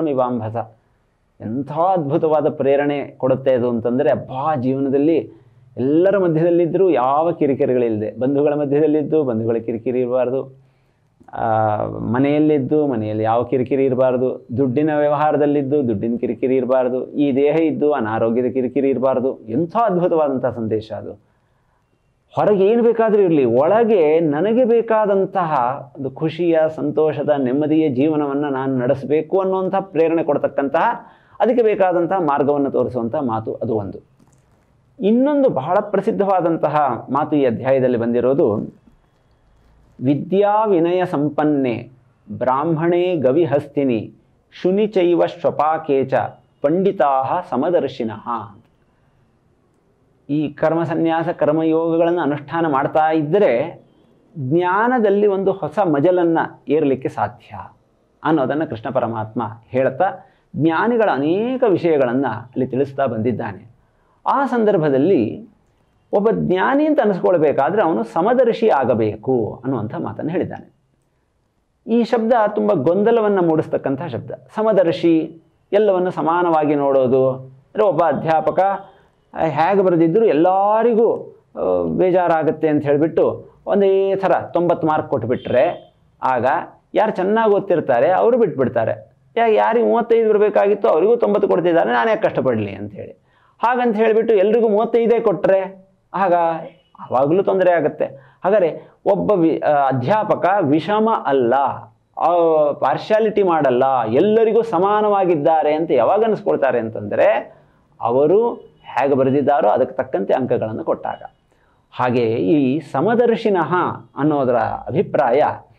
ಪದ್ಮಪತ್ರಮಿವಾಂಭಸ ಎಂಥ ಅದ್ಭುತವಾದ ಪ್ರೇರಣೆ ಕೊಡುತ್ತೆ ಅದು ಅಂತಂದರೆ ಅಬ್ಬಾ ಜೀವನದಲ್ಲಿ ಎಲ್ಲರ ಮಧ್ಯದಲ್ಲಿದ್ದರೂ ಯಾವ ಕಿರಿಕಿರಿಗಳಿಲ್ಲದೆ ಬಂಧುಗಳ ಮಧ್ಯದಲ್ಲಿದ್ದು ಬಂಧುಗಳ ಕಿರಿಕಿರಿ ಇರಬಾರ್ದು ಆ, ಮನೆಯಲ್ಲಿದ್ದು ಮನೆಯಲ್ಲಿ ಯಾವ ಕಿರಿಕಿರಿ ಇರಬಾರ್ದು ದುಡ್ಡಿನ ವ್ಯವಹಾರದಲ್ಲಿದ್ದು ದುಡ್ಡಿನ ಕಿರಿಕಿರಿ ಇರಬಾರ್ದು ಈ ದೇಹ ಇದ್ದು ಅನಾರೋಗ್ಯದ ಕಿರಿಕಿರಿ ಇರಬಾರ್ದು ಎಂಥ ಅದ್ಭುತವಾದಂಥ ಸಂದೇಶ ಅದು ಹೊರಗೆ ಏನು ಬೇಕಾದರೂ ಇರಲಿ ಒಳಗೆ ನನಗೆ ಬೇಕಾದಂತಹ ಒಂದು ಖುಷಿಯ ಸಂತೋಷದ ನೆಮ್ಮದಿಯ ಜೀವನವನ್ನು ನಾನು ನಡೆಸಬೇಕು ಅನ್ನುವಂಥ ಪ್ರೇರಣೆ ಕೊಡ್ತಕ್ಕಂತಹ ಅದಕ್ಕೆ ಬೇಕಾದಂತಹ ಮಾರ್ಗವನ್ನು ತೋರಿಸುವಂತಹ ಮಾತು ಅದು ಒಂದು ಇನ್ನೊಂದು ಬಹಳ ಪ್ರಸಿದ್ಧವಾದಂತಹ ಮಾತು ಈ ಅಧ್ಯಾಯದಲ್ಲಿ ಬಂದಿರೋದು ವಿದ್ಯಾ ವಿನಯ ಸಂಪನ್ನೆ ಬ್ರಾಹ್ಮಣೇ ಗವಿಹಸ್ತಿನಿ ಶುನಿಚೈವ ಶ್ವಪಾಕೇಚ ಪಂಡಿತಾ ಸಮದರ್ಶಿನಃ ಈ ಕರ್ಮ ಸನ್ಯಾಸ ಕರ್ಮಯೋಗಗಳನ್ನು ಅನುಷ್ಠಾನ ಮಾಡ್ತಾ ಇದ್ದರೆ ಜ್ಞಾನದಲ್ಲಿ ಒಂದು ಹೊಸ ಮಜಲನ್ನು ಏರಲಿಕ್ಕೆ ಸಾಧ್ಯ ಅನ್ನೋದನ್ನು ಕೃಷ್ಣ ಪರಮಾತ್ಮ ಹೇಳ್ತಾ ಜ್ಞಾನಿಗಳ ಅನೇಕ ವಿಷಯಗಳನ್ನು ಅಲ್ಲಿ ತಿಳಿಸ್ತಾ ಬಂದಿದ್ದಾನೆ ಆ ಸಂದರ್ಭದಲ್ಲಿ ಒಬ್ಬ ಜ್ಞಾನಿ ಅಂತ ಅನಿಸ್ಕೊಳ್ಬೇಕಾದ್ರೆ ಅವನು ಸಮದರ್ಶಿ ಆಗಬೇಕು ಅನ್ನುವಂಥ ಮಾತನ್ನು ಹೇಳಿದ್ದಾನೆ ಈ ಶಬ್ದ ತುಂಬ ಗೊಂದಲವನ್ನು ಮೂಡಿಸ್ತಕ್ಕಂಥ ಶಬ್ದ ಸಮದರ್ಶಿ ಎಲ್ಲವನ್ನು ಸಮಾನವಾಗಿ ನೋಡೋದು ಅಂದರೆ ಒಬ್ಬ ಅಧ್ಯಾಪಕ ಹೇಗೆ ಬರೆದಿದ್ದರೂ ಎಲ್ಲರಿಗೂ ಆ, ಬೇಜಾರಾಗುತ್ತೆ ಅಂತ ಹೇಳಿಬಿಟ್ಟು ಒಂದೇ ಥರ ತೊಂಬತ್ತು ಮಾರ್ಕ್ ಕೊಟ್ಬಿಟ್ರೆ ಆಗ ಯಾರು ಚೆನ್ನಾಗಿ ಓದ್ತಿರ್ತಾರೆ ಅವರು ಬಿಟ್ಬಿಡ್ತಾರೆ ಯಾ ಯಾರಿಗೆ ಮೂವತ್ತೈದು ಬರಬೇಕಾಗಿತ್ತು ಅವರಿಗೂ ತೊಂಬತ್ತು ಕೊಡ್ತಿದ್ದಾರೆ ನಾನು ಯಾಕೆ ಕಷ್ಟಪಡಲಿ ಅಂತೇಳಿ ಹಾಗಂತ ಹೇಳಿಬಿಟ್ಟು ಎಲ್ರಿಗೂ ಮೂವತ್ತೈದೇ ಕೊಟ್ಟರೆ ಆಗ ಆವಾಗಲೂ ತೊಂದರೆ ಆಗುತ್ತೆ ಹಾಗಾದರೆ ಒಬ್ಬ ವಿ ಆ, ಅಧ್ಯಾಪಕ ವಿಷಮ ಅಲ್ಲ ಪಾರ್ಶಾಲಿಟಿ ಮಾಡಲ್ಲ ಎಲ್ಲರಿಗೂ ಸಮಾನವಾಗಿದ್ದಾರೆ ಅಂತ ಯಾವಾಗ ಅನಿಸ್ಕೊಳ್ತಾರೆ ಅಂತಂದರೆ ಅವರು ಹೇಗೆ ಬರೆದಿದ್ದಾರೋ ಅದಕ್ಕೆ ತಕ್ಕಂತೆ ಅಂಕಗಳನ್ನು ಕೊಟ್ಟಾಗ ಹಾಗೆ ಈ ಸಮದರ್ಶಿನಃ ಅನ್ನೋದರ ಅಭಿಪ್ರಾಯ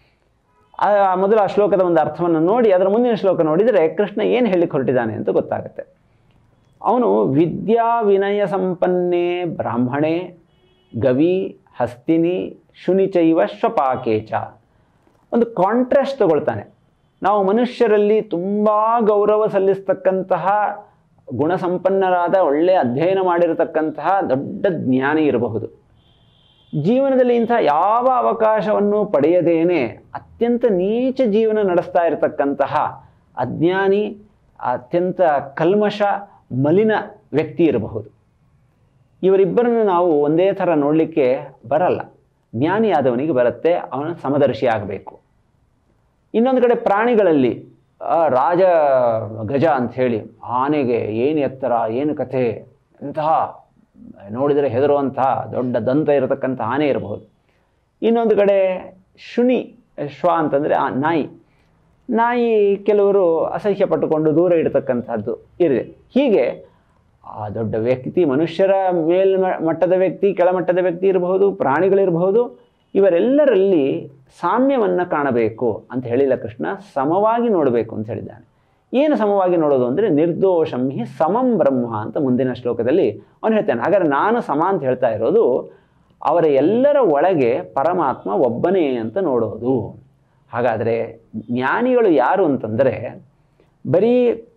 ಆ ಮೊದಲ ಆ ಶ್ಲೋಕದ ಒಂದು ಅರ್ಥವನ್ನು ನೋಡಿ ಅದರ ಮುಂದಿನ ಶ್ಲೋಕ ನೋಡಿದರೆ ಕೃಷ್ಣ ಏನು ಹೇಳಿಕ್ಕೆ ಹೊರಟಿದ್ದಾನೆ ಅಂತ ಗೊತ್ತಾಗುತ್ತೆ ಅವನು ವಿದ್ಯಾ ವಿನಯ ಸಂಪನ್ನೇ ಬ್ರಾಹ್ಮಣೆ ಗವಿ ಹಸ್ತಿನಿ ಶುನಿಚೈವ ಶ್ವಪಾಕೇಚ ಒಂದು ಕಾಂಟ್ರಾಸ್ಟ್ ತಗೊಳ್ತಾನೆ ನಾವು ಮನುಷ್ಯರಲ್ಲಿ ತುಂಬ ಗೌರವ ಸಲ್ಲಿಸ್ತಕ್ಕಂತಹ ಗುಣಸಂಪನ್ನರಾದ ಒಳ್ಳೆ ಅಧ್ಯಯನ ಮಾಡಿರತಕ್ಕಂತಹ ದೊಡ್ಡ ಜ್ಞಾನಿ ಇರಬಹುದು ಜೀವನದಲ್ಲಿ ಇಂಥ ಯಾವ ಅವಕಾಶವನ್ನು ಪಡೆಯದೇನೆ ಅತ್ಯಂತ ನೀಚ ಜೀವನ ನಡೆಸ್ತಾ ಇರತಕ್ಕಂತಹ ಅಜ್ಞಾನಿ ಅತ್ಯಂತ ಕಲ್ಮಶ ಮಲಿನ ವ್ಯಕ್ತಿ ಇರಬಹುದು ಇವರಿಬ್ಬರನ್ನು ನಾವು ಒಂದೇ ಥರ ನೋಡಲಿಕ್ಕೆ ಬರಲ್ಲ ಜ್ಞಾನಿ ಆದವನಿಗೆ ಬರುತ್ತೆ ಅವನ ಸಮದರ್ಶಿ ಆಗಬೇಕು ಇನ್ನೊಂದು ಕಡೆ ಪ್ರಾಣಿಗಳಲ್ಲಿ ಆ, ರಾಜ ಗಜ ಅಂತ ಹೇಳಿ ಆನೆಗೆ ಏನು ಎತ್ತರ ಏನು ಕಥೆ ಇಂತಹ ನೋಡಿದರೆ ಹೆದರುವಂತಹ ದೊಡ್ಡ ದಂತ ಇರತಕ್ಕಂಥ ಆನೆ ಇರಬಹುದು ಇನ್ನೊಂದು ಕಡೆ ಶುನಿ ಶ್ವ ಅಂತಂದರೆ ಆ ನಾಯಿ ನಾಯಿ ಕೆಲವರು ಅಸಹ್ಯ ಪಟ್ಟುಕೊಂಡು ದೂರ ಇಡತಕ್ಕಂಥದ್ದು ಇದೆ ಹೀಗೆ ಆ ದೊಡ್ಡ ವ್ಯಕ್ತಿ ಮನುಷ್ಯರ ಮೇಲ್ ಮಟ್ಟದ ವ್ಯಕ್ತಿ ಕೆಳಮಟ್ಟದ ವ್ಯಕ್ತಿ ಇರಬಹುದು ಪ್ರಾಣಿಗಳಿರಬಹುದು ಇವರೆಲ್ಲರಲ್ಲಿ ಸಾಮ್ಯವನ್ನು ಕಾಣಬೇಕು ಅಂತ ಹೇಳಿಲ್ಲ ಕೃಷ್ಣ ಸಮವಾಗಿ ನೋಡಬೇಕು ಅಂತ ಹೇಳಿದ್ದಾನೆ ಏನು ಸಮವಾಗಿ ನೋಡೋದು ಅಂದರೆ ನಿರ್ದೋಷಂ ಹಿ ಸಮಂ ಬ್ರಹ್ಮ ಅಂತ ಮುಂದಿನ ಶ್ಲೋಕದಲ್ಲಿ ಅವನು ಹೇಳ್ತಾನೆ ಹಾಗಾದ್ರೆ ನಾನು ಸಮ ಅಂತ ಹೇಳ್ತಾ ಇರೋದು ಅವರ ಎಲ್ಲರ ಒಳಗೆ ಪರಮಾತ್ಮ ಒಬ್ಬನೇ ಅಂತ ನೋಡೋದು ಹಾಗಾದರೆ ಜ್ಞಾನಿಗಳು ಯಾರು ಅಂತಂದರೆ ಬರೀ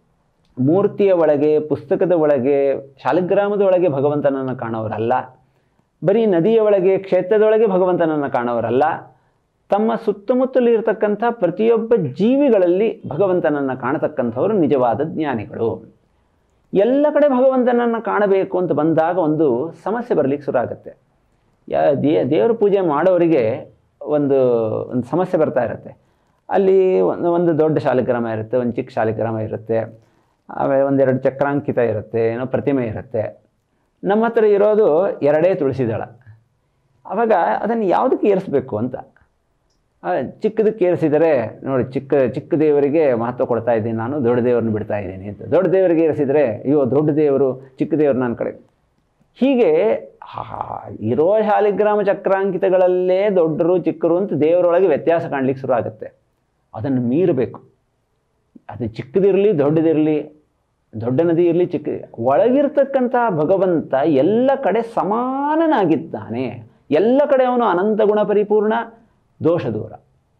ಮೂರ್ತಿಯ ಒಳಗೆ ಪುಸ್ತಕದ ಒಳಗೆ ಶಾಲಿಗ್ರಾಮದ ಒಳಗೆ ಭಗವಂತನನ್ನು ಕಾಣೋರಲ್ಲ ಬರೀ ನದಿಯ ಒಳಗೆ ಕ್ಷೇತ್ರದೊಳಗೆ ಭಗವಂತನನ್ನು ಕಾಣೋರಲ್ಲ ತಮ್ಮ ಸುತ್ತಮುತ್ತಲು ಇರತಕ್ಕಂಥ ಪ್ರತಿಯೊಬ್ಬ ಜೀವಿಗಳಲ್ಲಿ ಭಗವಂತನನ್ನು ಕಾಣತಕ್ಕಂಥವರು ನಿಜವಾದ ಜ್ಞಾನಿಗಳು ಎಲ್ಲ ಕಡೆ ಭಗವಂತನನ್ನು ಕಾಣಬೇಕು ಅಂತ ಬಂದಾಗ ಒಂದು ಸಮಸ್ಯೆ ಬರಲಿಕ್ಕೆ ಶುರು ಆಗುತ್ತೆ ಯಾ ದೇ ದೇವರ ಪೂಜೆ ಮಾಡೋರಿಗೆ ಒಂದು ಒಂದು ಸಮಸ್ಯೆ ಬರ್ತಾ ಇರುತ್ತೆ ಅಲ್ಲಿ ಒಂದು ಒಂದು ದೊಡ್ಡ ಶಾಲಿಗ್ರಾಮ ಇರುತ್ತೆ ಒಂದು ಚಿಕ್ಕ ಶಾಲಿಗ್ರಾಮ ಇರುತ್ತೆ ಆಮೇಲೆ ಒಂದೆರಡು ಚಕ್ರಾಂಕಿತ ಇರುತ್ತೆ ಏನೋ ಪ್ರತಿಮೆ ಇರುತ್ತೆ ನಮ್ಮ ಹತ್ರ ಇರೋದು ಎರಡೇ ತುಳಸಿ ದಳ ಆವಾಗ ಅದನ್ನು ಯಾವುದಕ್ಕೆ ಏರಿಸ್ಬೇಕು ಅಂತ ಆ, ಚಿಕ್ಕದಕ್ಕೆ ಏರಿಸಿದರೆ ನೋಡಿ ಚಿಕ್ಕ ಚಿಕ್ಕ ದೇವರಿಗೆ ಮಹತ್ವ ಕೊಡ್ತಾ ಇದ್ದೀನಿ ನಾನು ದೊಡ್ಡ ದೇವರನ್ನ ಬಿಡ್ತಾ ಇದ್ದೀನಿ ಅಂತ ದೊಡ್ಡ ದೇವರಿಗೆ ಏರಿಸಿದರೆ ಅಯ್ಯೋ ದೊಡ್ಡ ದೇವರು ಚಿಕ್ಕ ದೇವರು ನನ್ನ ಕಡೆ ಹೀಗೆ ಆ, ಇರೋ ಶಾಲಿಗ್ರಾಮ ಚಕ್ರಾಂಕಿತಗಳಲ್ಲೇ ದೊಡ್ಡರು ಚಿಕ್ಕರು ಅಂತ ದೇವರೊಳಗೆ ವ್ಯತ್ಯಾಸ ಕಾಣಲಿಕ್ಕೆ ಶುರು ಆಗುತ್ತೆ ಅದನ್ನು ಮೀರಬೇಕು ಅದು ಚಿಕ್ಕದಿರಲಿ ದೊಡ್ಡದಿರಲಿ ದೊಡ್ಡ ನದಿ ಇರಲಿ ಚಿಕ್ಕ ಒಳಗಿರ್ತಕ್ಕಂತಹ ಭಗವಂತ ಎಲ್ಲ ಕಡೆ ಸಮಾನನಾಗಿದ್ದಾನೆ ಎಲ್ಲ ಕಡೆ ಅವನು ಅನಂತ ಗುಣ ಪರಿಪೂರ್ಣ ದೋಷ ದೂರ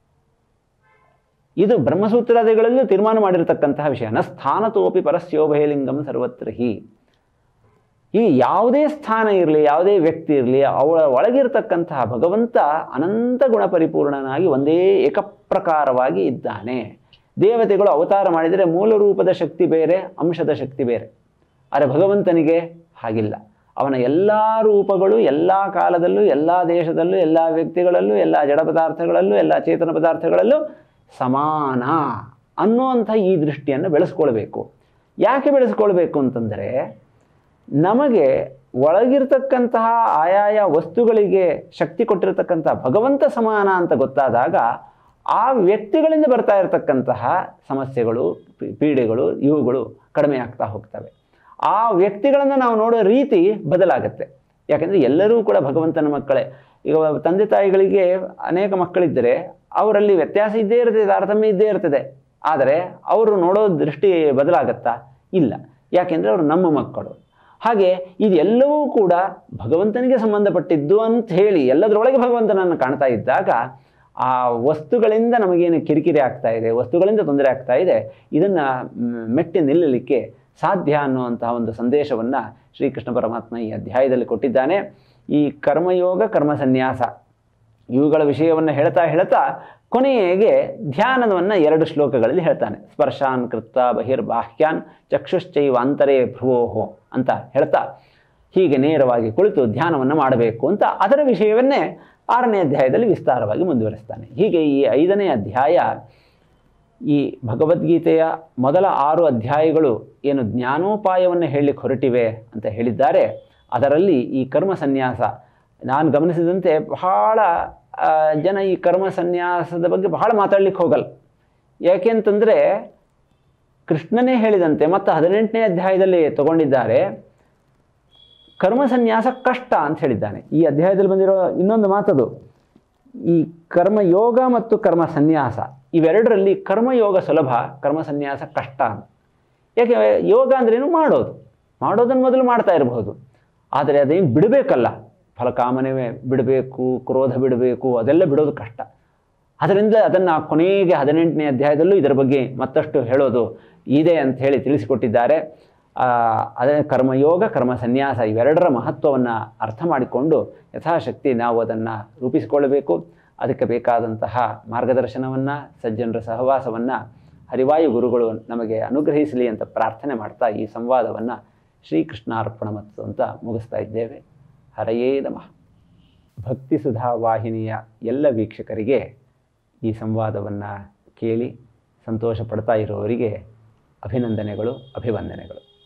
ಇದು ಬ್ರಹ್ಮಸೂತ್ರಾದಿಗಳಲ್ಲೂ ತೀರ್ಮಾನ ಮಾಡಿರತಕ್ಕಂತಹ ವಿಷಯ ನ ಸ್ಥಾನತೋಪಿ ಪರಸ್ಯೋಭಯಲಿಂಗಂ ಸರ್ವತ್ರ ಹಿ ಈ ಯಾವುದೇ ಸ್ಥಾನ ಇರಲಿ ಯಾವುದೇ ವ್ಯಕ್ತಿ ಇರಲಿ ಅವಳ ಒಳಗಿರ್ತಕ್ಕಂತಹ ಭಗವಂತ ಅನಂತ ಗುಣ ಪರಿಪೂರ್ಣನಾಗಿ ಒಂದೇ ಏಕಪ್ರಕಾರವಾಗಿ ಇದ್ದಾನೆ ದೇವತೆಗಳು ಅವತಾರ ಮಾಡಿದರೆ ಮೂಲ ರೂಪದ ಶಕ್ತಿ ಬೇರೆ ಅಂಶದ ಶಕ್ತಿ ಬೇರೆ ಆದರೆ ಭಗವಂತನಿಗೆ ಹಾಗಿಲ್ಲ ಅವನ ಎಲ್ಲ ರೂಪಗಳು ಎಲ್ಲ ಕಾಲದಲ್ಲೂ ಎಲ್ಲ ದೇಶದಲ್ಲೂ ಎಲ್ಲ ವ್ಯಕ್ತಿಗಳಲ್ಲೂ ಎಲ್ಲ ಜಡ ಪದಾರ್ಥಗಳಲ್ಲೂ ಎಲ್ಲ ಚೇತನ ಪದಾರ್ಥಗಳಲ್ಲೂ ಸಮಾನ ಅನ್ನುವಂಥ ಈ ದೃಷ್ಟಿಯನ್ನು ಬೆಳೆಸ್ಕೊಳ್ಬೇಕು ಯಾಕೆ ಬೆಳೆಸ್ಕೊಳ್ಬೇಕು ಅಂತಂದರೆ ನಮಗೆ ಒಳಗಿರ್ತಕ್ಕಂತಹ ಆಯಾಯ ವಸ್ತುಗಳಿಗೆ ಶಕ್ತಿ ಕೊಟ್ಟಿರತಕ್ಕಂಥ ಭಗವಂತ ಸಮಾನ ಅಂತ ಗೊತ್ತಾದಾಗ ಆ ವ್ಯಕ್ತಿಗಳಿಂದ ಬರ್ತಾ ಇರತಕ್ಕಂತಹ ಸಮಸ್ಯೆಗಳು ಪೀ- ಪೀಡೆಗಳು ಇವುಗಳು ಕಡಿಮೆ ಆಗ್ತಾ ಹೋಗ್ತವೆ ಆ ವ್ಯಕ್ತಿಗಳನ್ನು ನಾವು ನೋಡೋ ರೀತಿ ಬದಲಾಗುತ್ತೆ ಯಾಕೆಂದರೆ ಎಲ್ಲರೂ ಕೂಡ ಭಗವಂತನ ಮಕ್ಕಳೇ ಈಗ ತಂದೆ ತಾಯಿಗಳಿಗೆ ಅನೇಕ ಮಕ್ಕಳಿದ್ದರೆ ಅವರಲ್ಲಿ ವ್ಯತ್ಯಾಸ ಇದ್ದೇ ಇರ್ತದೆ ತಾರತಮ್ಯ ಇದ್ದೇ ಇರ್ತದೆ ಆದರೆ ಅವರು ನೋಡೋ ದೃಷ್ಟಿ ಬದಲಾಗತ್ತಾ ಇಲ್ಲ ಯಾಕೆಂದರೆ ಅವರು ನಮ್ಮ ಮಕ್ಕಳು ಹಾಗೆ ಇದೆಲ್ಲವೂ ಕೂಡ ಭಗವಂತನಿಗೆ ಸಂಬಂಧಪಟ್ಟಿದ್ದು ಅಂತ ಹೇಳಿ ಎಲ್ಲದರೊಳಗೆ ಭಗವಂತನನ್ನು ಕಾಣ್ತಾ ಇದ್ದಾಗ ಆ ವಸ್ತುಗಳಿಂದ ನಮಗೇನು ಕಿರಿಕಿರಿ ಆಗ್ತಾ ಇದೆ ವಸ್ತುಗಳಿಂದ ತೊಂದರೆ ಆಗ್ತಾ ಇದೆ ಇದನ್ನು ಮೆಟ್ಟಿ ನಿಲ್ಲಲಿಕ್ಕೆ ಸಾಧ್ಯ ಅನ್ನುವಂತಹ ಒಂದು ಸಂದೇಶವನ್ನು ಶ್ರೀಕೃಷ್ಣ ಪರಮಾತ್ಮ ಈ ಅಧ್ಯಾಯದಲ್ಲಿ ಕೊಟ್ಟಿದ್ದಾನೆ ಈ ಕರ್ಮಯೋಗ ಕರ್ಮ ಸನ್ಯಾಸ ಇವುಗಳ ವಿಷಯವನ್ನು ಹೇಳ್ತಾ ಹೇಳ್ತಾ ಕೊನೆಗೆ ಧ್ಯಾನವನ್ನು ಎರಡು ಶ್ಲೋಕಗಳಲ್ಲಿ ಹೇಳ್ತಾನೆ ಸ್ಪರ್ಶಾನ್ ಕೃತ್ತ ಬಹಿರ್ಬಾಹ್ಯಾನ್ ಚಕ್ಷುಶ್ಚೈವ ಅಂತರೇ ಭ್ರುವೋಹೋ ಅಂತ ಹೇಳ್ತಾ ಹೀಗೆ ನೇರವಾಗಿ ಕುಳಿತು ಧ್ಯಾನವನ್ನು ಮಾಡಬೇಕು ಅಂತ ಅದರ ವಿಷಯವನ್ನೇ ಆರನೇ ಅಧ್ಯಾಯದಲ್ಲಿ ವಿಸ್ತಾರವಾಗಿ ಮುಂದುವರಿಸ್ತಾನೆ ಹೀಗೆ ಈ ಐದನೇ ಅಧ್ಯಾಯ ಈ ಭಗವದ್ಗೀತೆಯ ಮೊದಲ ಆರು ಅಧ್ಯಾಯಗಳು ಏನು ಜ್ಞಾನೋಪಾಯವನ್ನು ಹೇಳಲಿಕ್ಕೆ ಹೊರಟಿವೆ ಅಂತ ಹೇಳಿದ್ದಾರೆ ಅದರಲ್ಲಿ ಈ ಕರ್ಮ ಸನ್ಯಾಸ ನಾನು ಗಮನಿಸಿದಂತೆ ಬಹಳ ಆ, ಜನ ಈ ಕರ್ಮ ಸನ್ಯಾಸದ ಬಗ್ಗೆ ಬಹಳ ಮಾತಾಡ್ಲಿಕ್ಕೆ ಹೋಗಲ್ಲ ಯಾಕೆಂತಂದರೆ ಕೃಷ್ಣನೇ ಹೇಳಿದಂತೆ ಮತ್ತು ಹದಿನೆಂಟನೇ ಅಧ್ಯಾಯದಲ್ಲಿ ತಗೊಂಡಿದ್ದಾರೆ ಕರ್ಮ ಸನ್ಯಾಸ ಕಷ್ಟ ಅಂತ ಹೇಳಿದ್ದಾನೆ ಈ ಅಧ್ಯಾಯದಲ್ಲಿ ಬಂದಿರೋ ಇನ್ನೊಂದು ಮಾತದು ಈ ಕರ್ಮಯೋಗ ಮತ್ತು ಕರ್ಮ ಸನ್ಯಾಸ ಇವೆರಡರಲ್ಲಿ ಕರ್ಮಯೋಗ ಸುಲಭ ಕರ್ಮ ಸನ್ಯಾಸ ಕಷ್ಟ ಅಂತ ಯಾಕೆ ಯೋಗ ಅಂದ್ರೇನು ಮಾಡೋದು ಮಾಡೋದನ್ನು ಮೊದಲು ಮಾಡ್ತಾ ಇರಬಹುದು ಆದರೆ ಅದೇನು ಬಿಡಬೇಕಲ್ಲ ಫಲಕಾಮನೆ ಬಿಡಬೇಕು ಕ್ರೋಧ ಬಿಡಬೇಕು ಅದೆಲ್ಲ ಬಿಡೋದು ಕಷ್ಟ ಅದರಿಂದ ಅದನ್ನು ಕೊನೆಗೆ ಹದಿನೆಂಟನೇ ಅಧ್ಯಾಯದಲ್ಲೂ ಇದರ ಬಗ್ಗೆ ಮತ್ತಷ್ಟು ಹೇಳೋದು ಇದೆ ಅಂತ ಹೇಳಿ ತಿಳಿಸಿಕೊಟ್ಟಿದ್ದಾರೆ ಆ, ಅದೇ ಕರ್ಮಯೋಗ ಕರ್ಮ ಸನ್ಯಾಸ ಇವೆರಡರ ಮಹತ್ವವನ್ನು ಅರ್ಥ ಮಾಡಿಕೊಂಡು ಯಥಾಶಕ್ತಿ ನಾವು ಅದನ್ನು ರೂಪಿಸಿಕೊಳ್ಳಬೇಕು ಅದಕ್ಕೆ ಬೇಕಾದಂತಹ ಮಾರ್ಗದರ್ಶನವನ್ನು ಸಜ್ಜನರ ಸಹವಾಸವನ್ನು ಹರಿವಾಯು ಗುರುಗಳು ನಮಗೆ ಅನುಗ್ರಹಿಸಲಿ ಅಂತ ಪ್ರಾರ್ಥನೆ ಮಾಡ್ತಾ ಈ ಸಂವಾದವನ್ನು ಶ್ರೀಕೃಷ್ಣಾರ್ಪಣ ಮತ್ತು ಅಂತ ಮುಗಿಸ್ತಾ ಇದ್ದೇವೆ ಹರಯೇ ನಮಃ ಭಕ್ತಿ ಸುಧಾ ವಾಹಿನಿಯ ಎಲ್ಲ ವೀಕ್ಷಕರಿಗೆ ಈ ಸಂವಾದವನ್ನು ಕೇಳಿ ಸಂತೋಷ ಪಡ್ತಾ ಇರುವವರಿಗೆ ಅಭಿನಂದನೆಗಳು ಅಭಿವಂದನೆಗಳು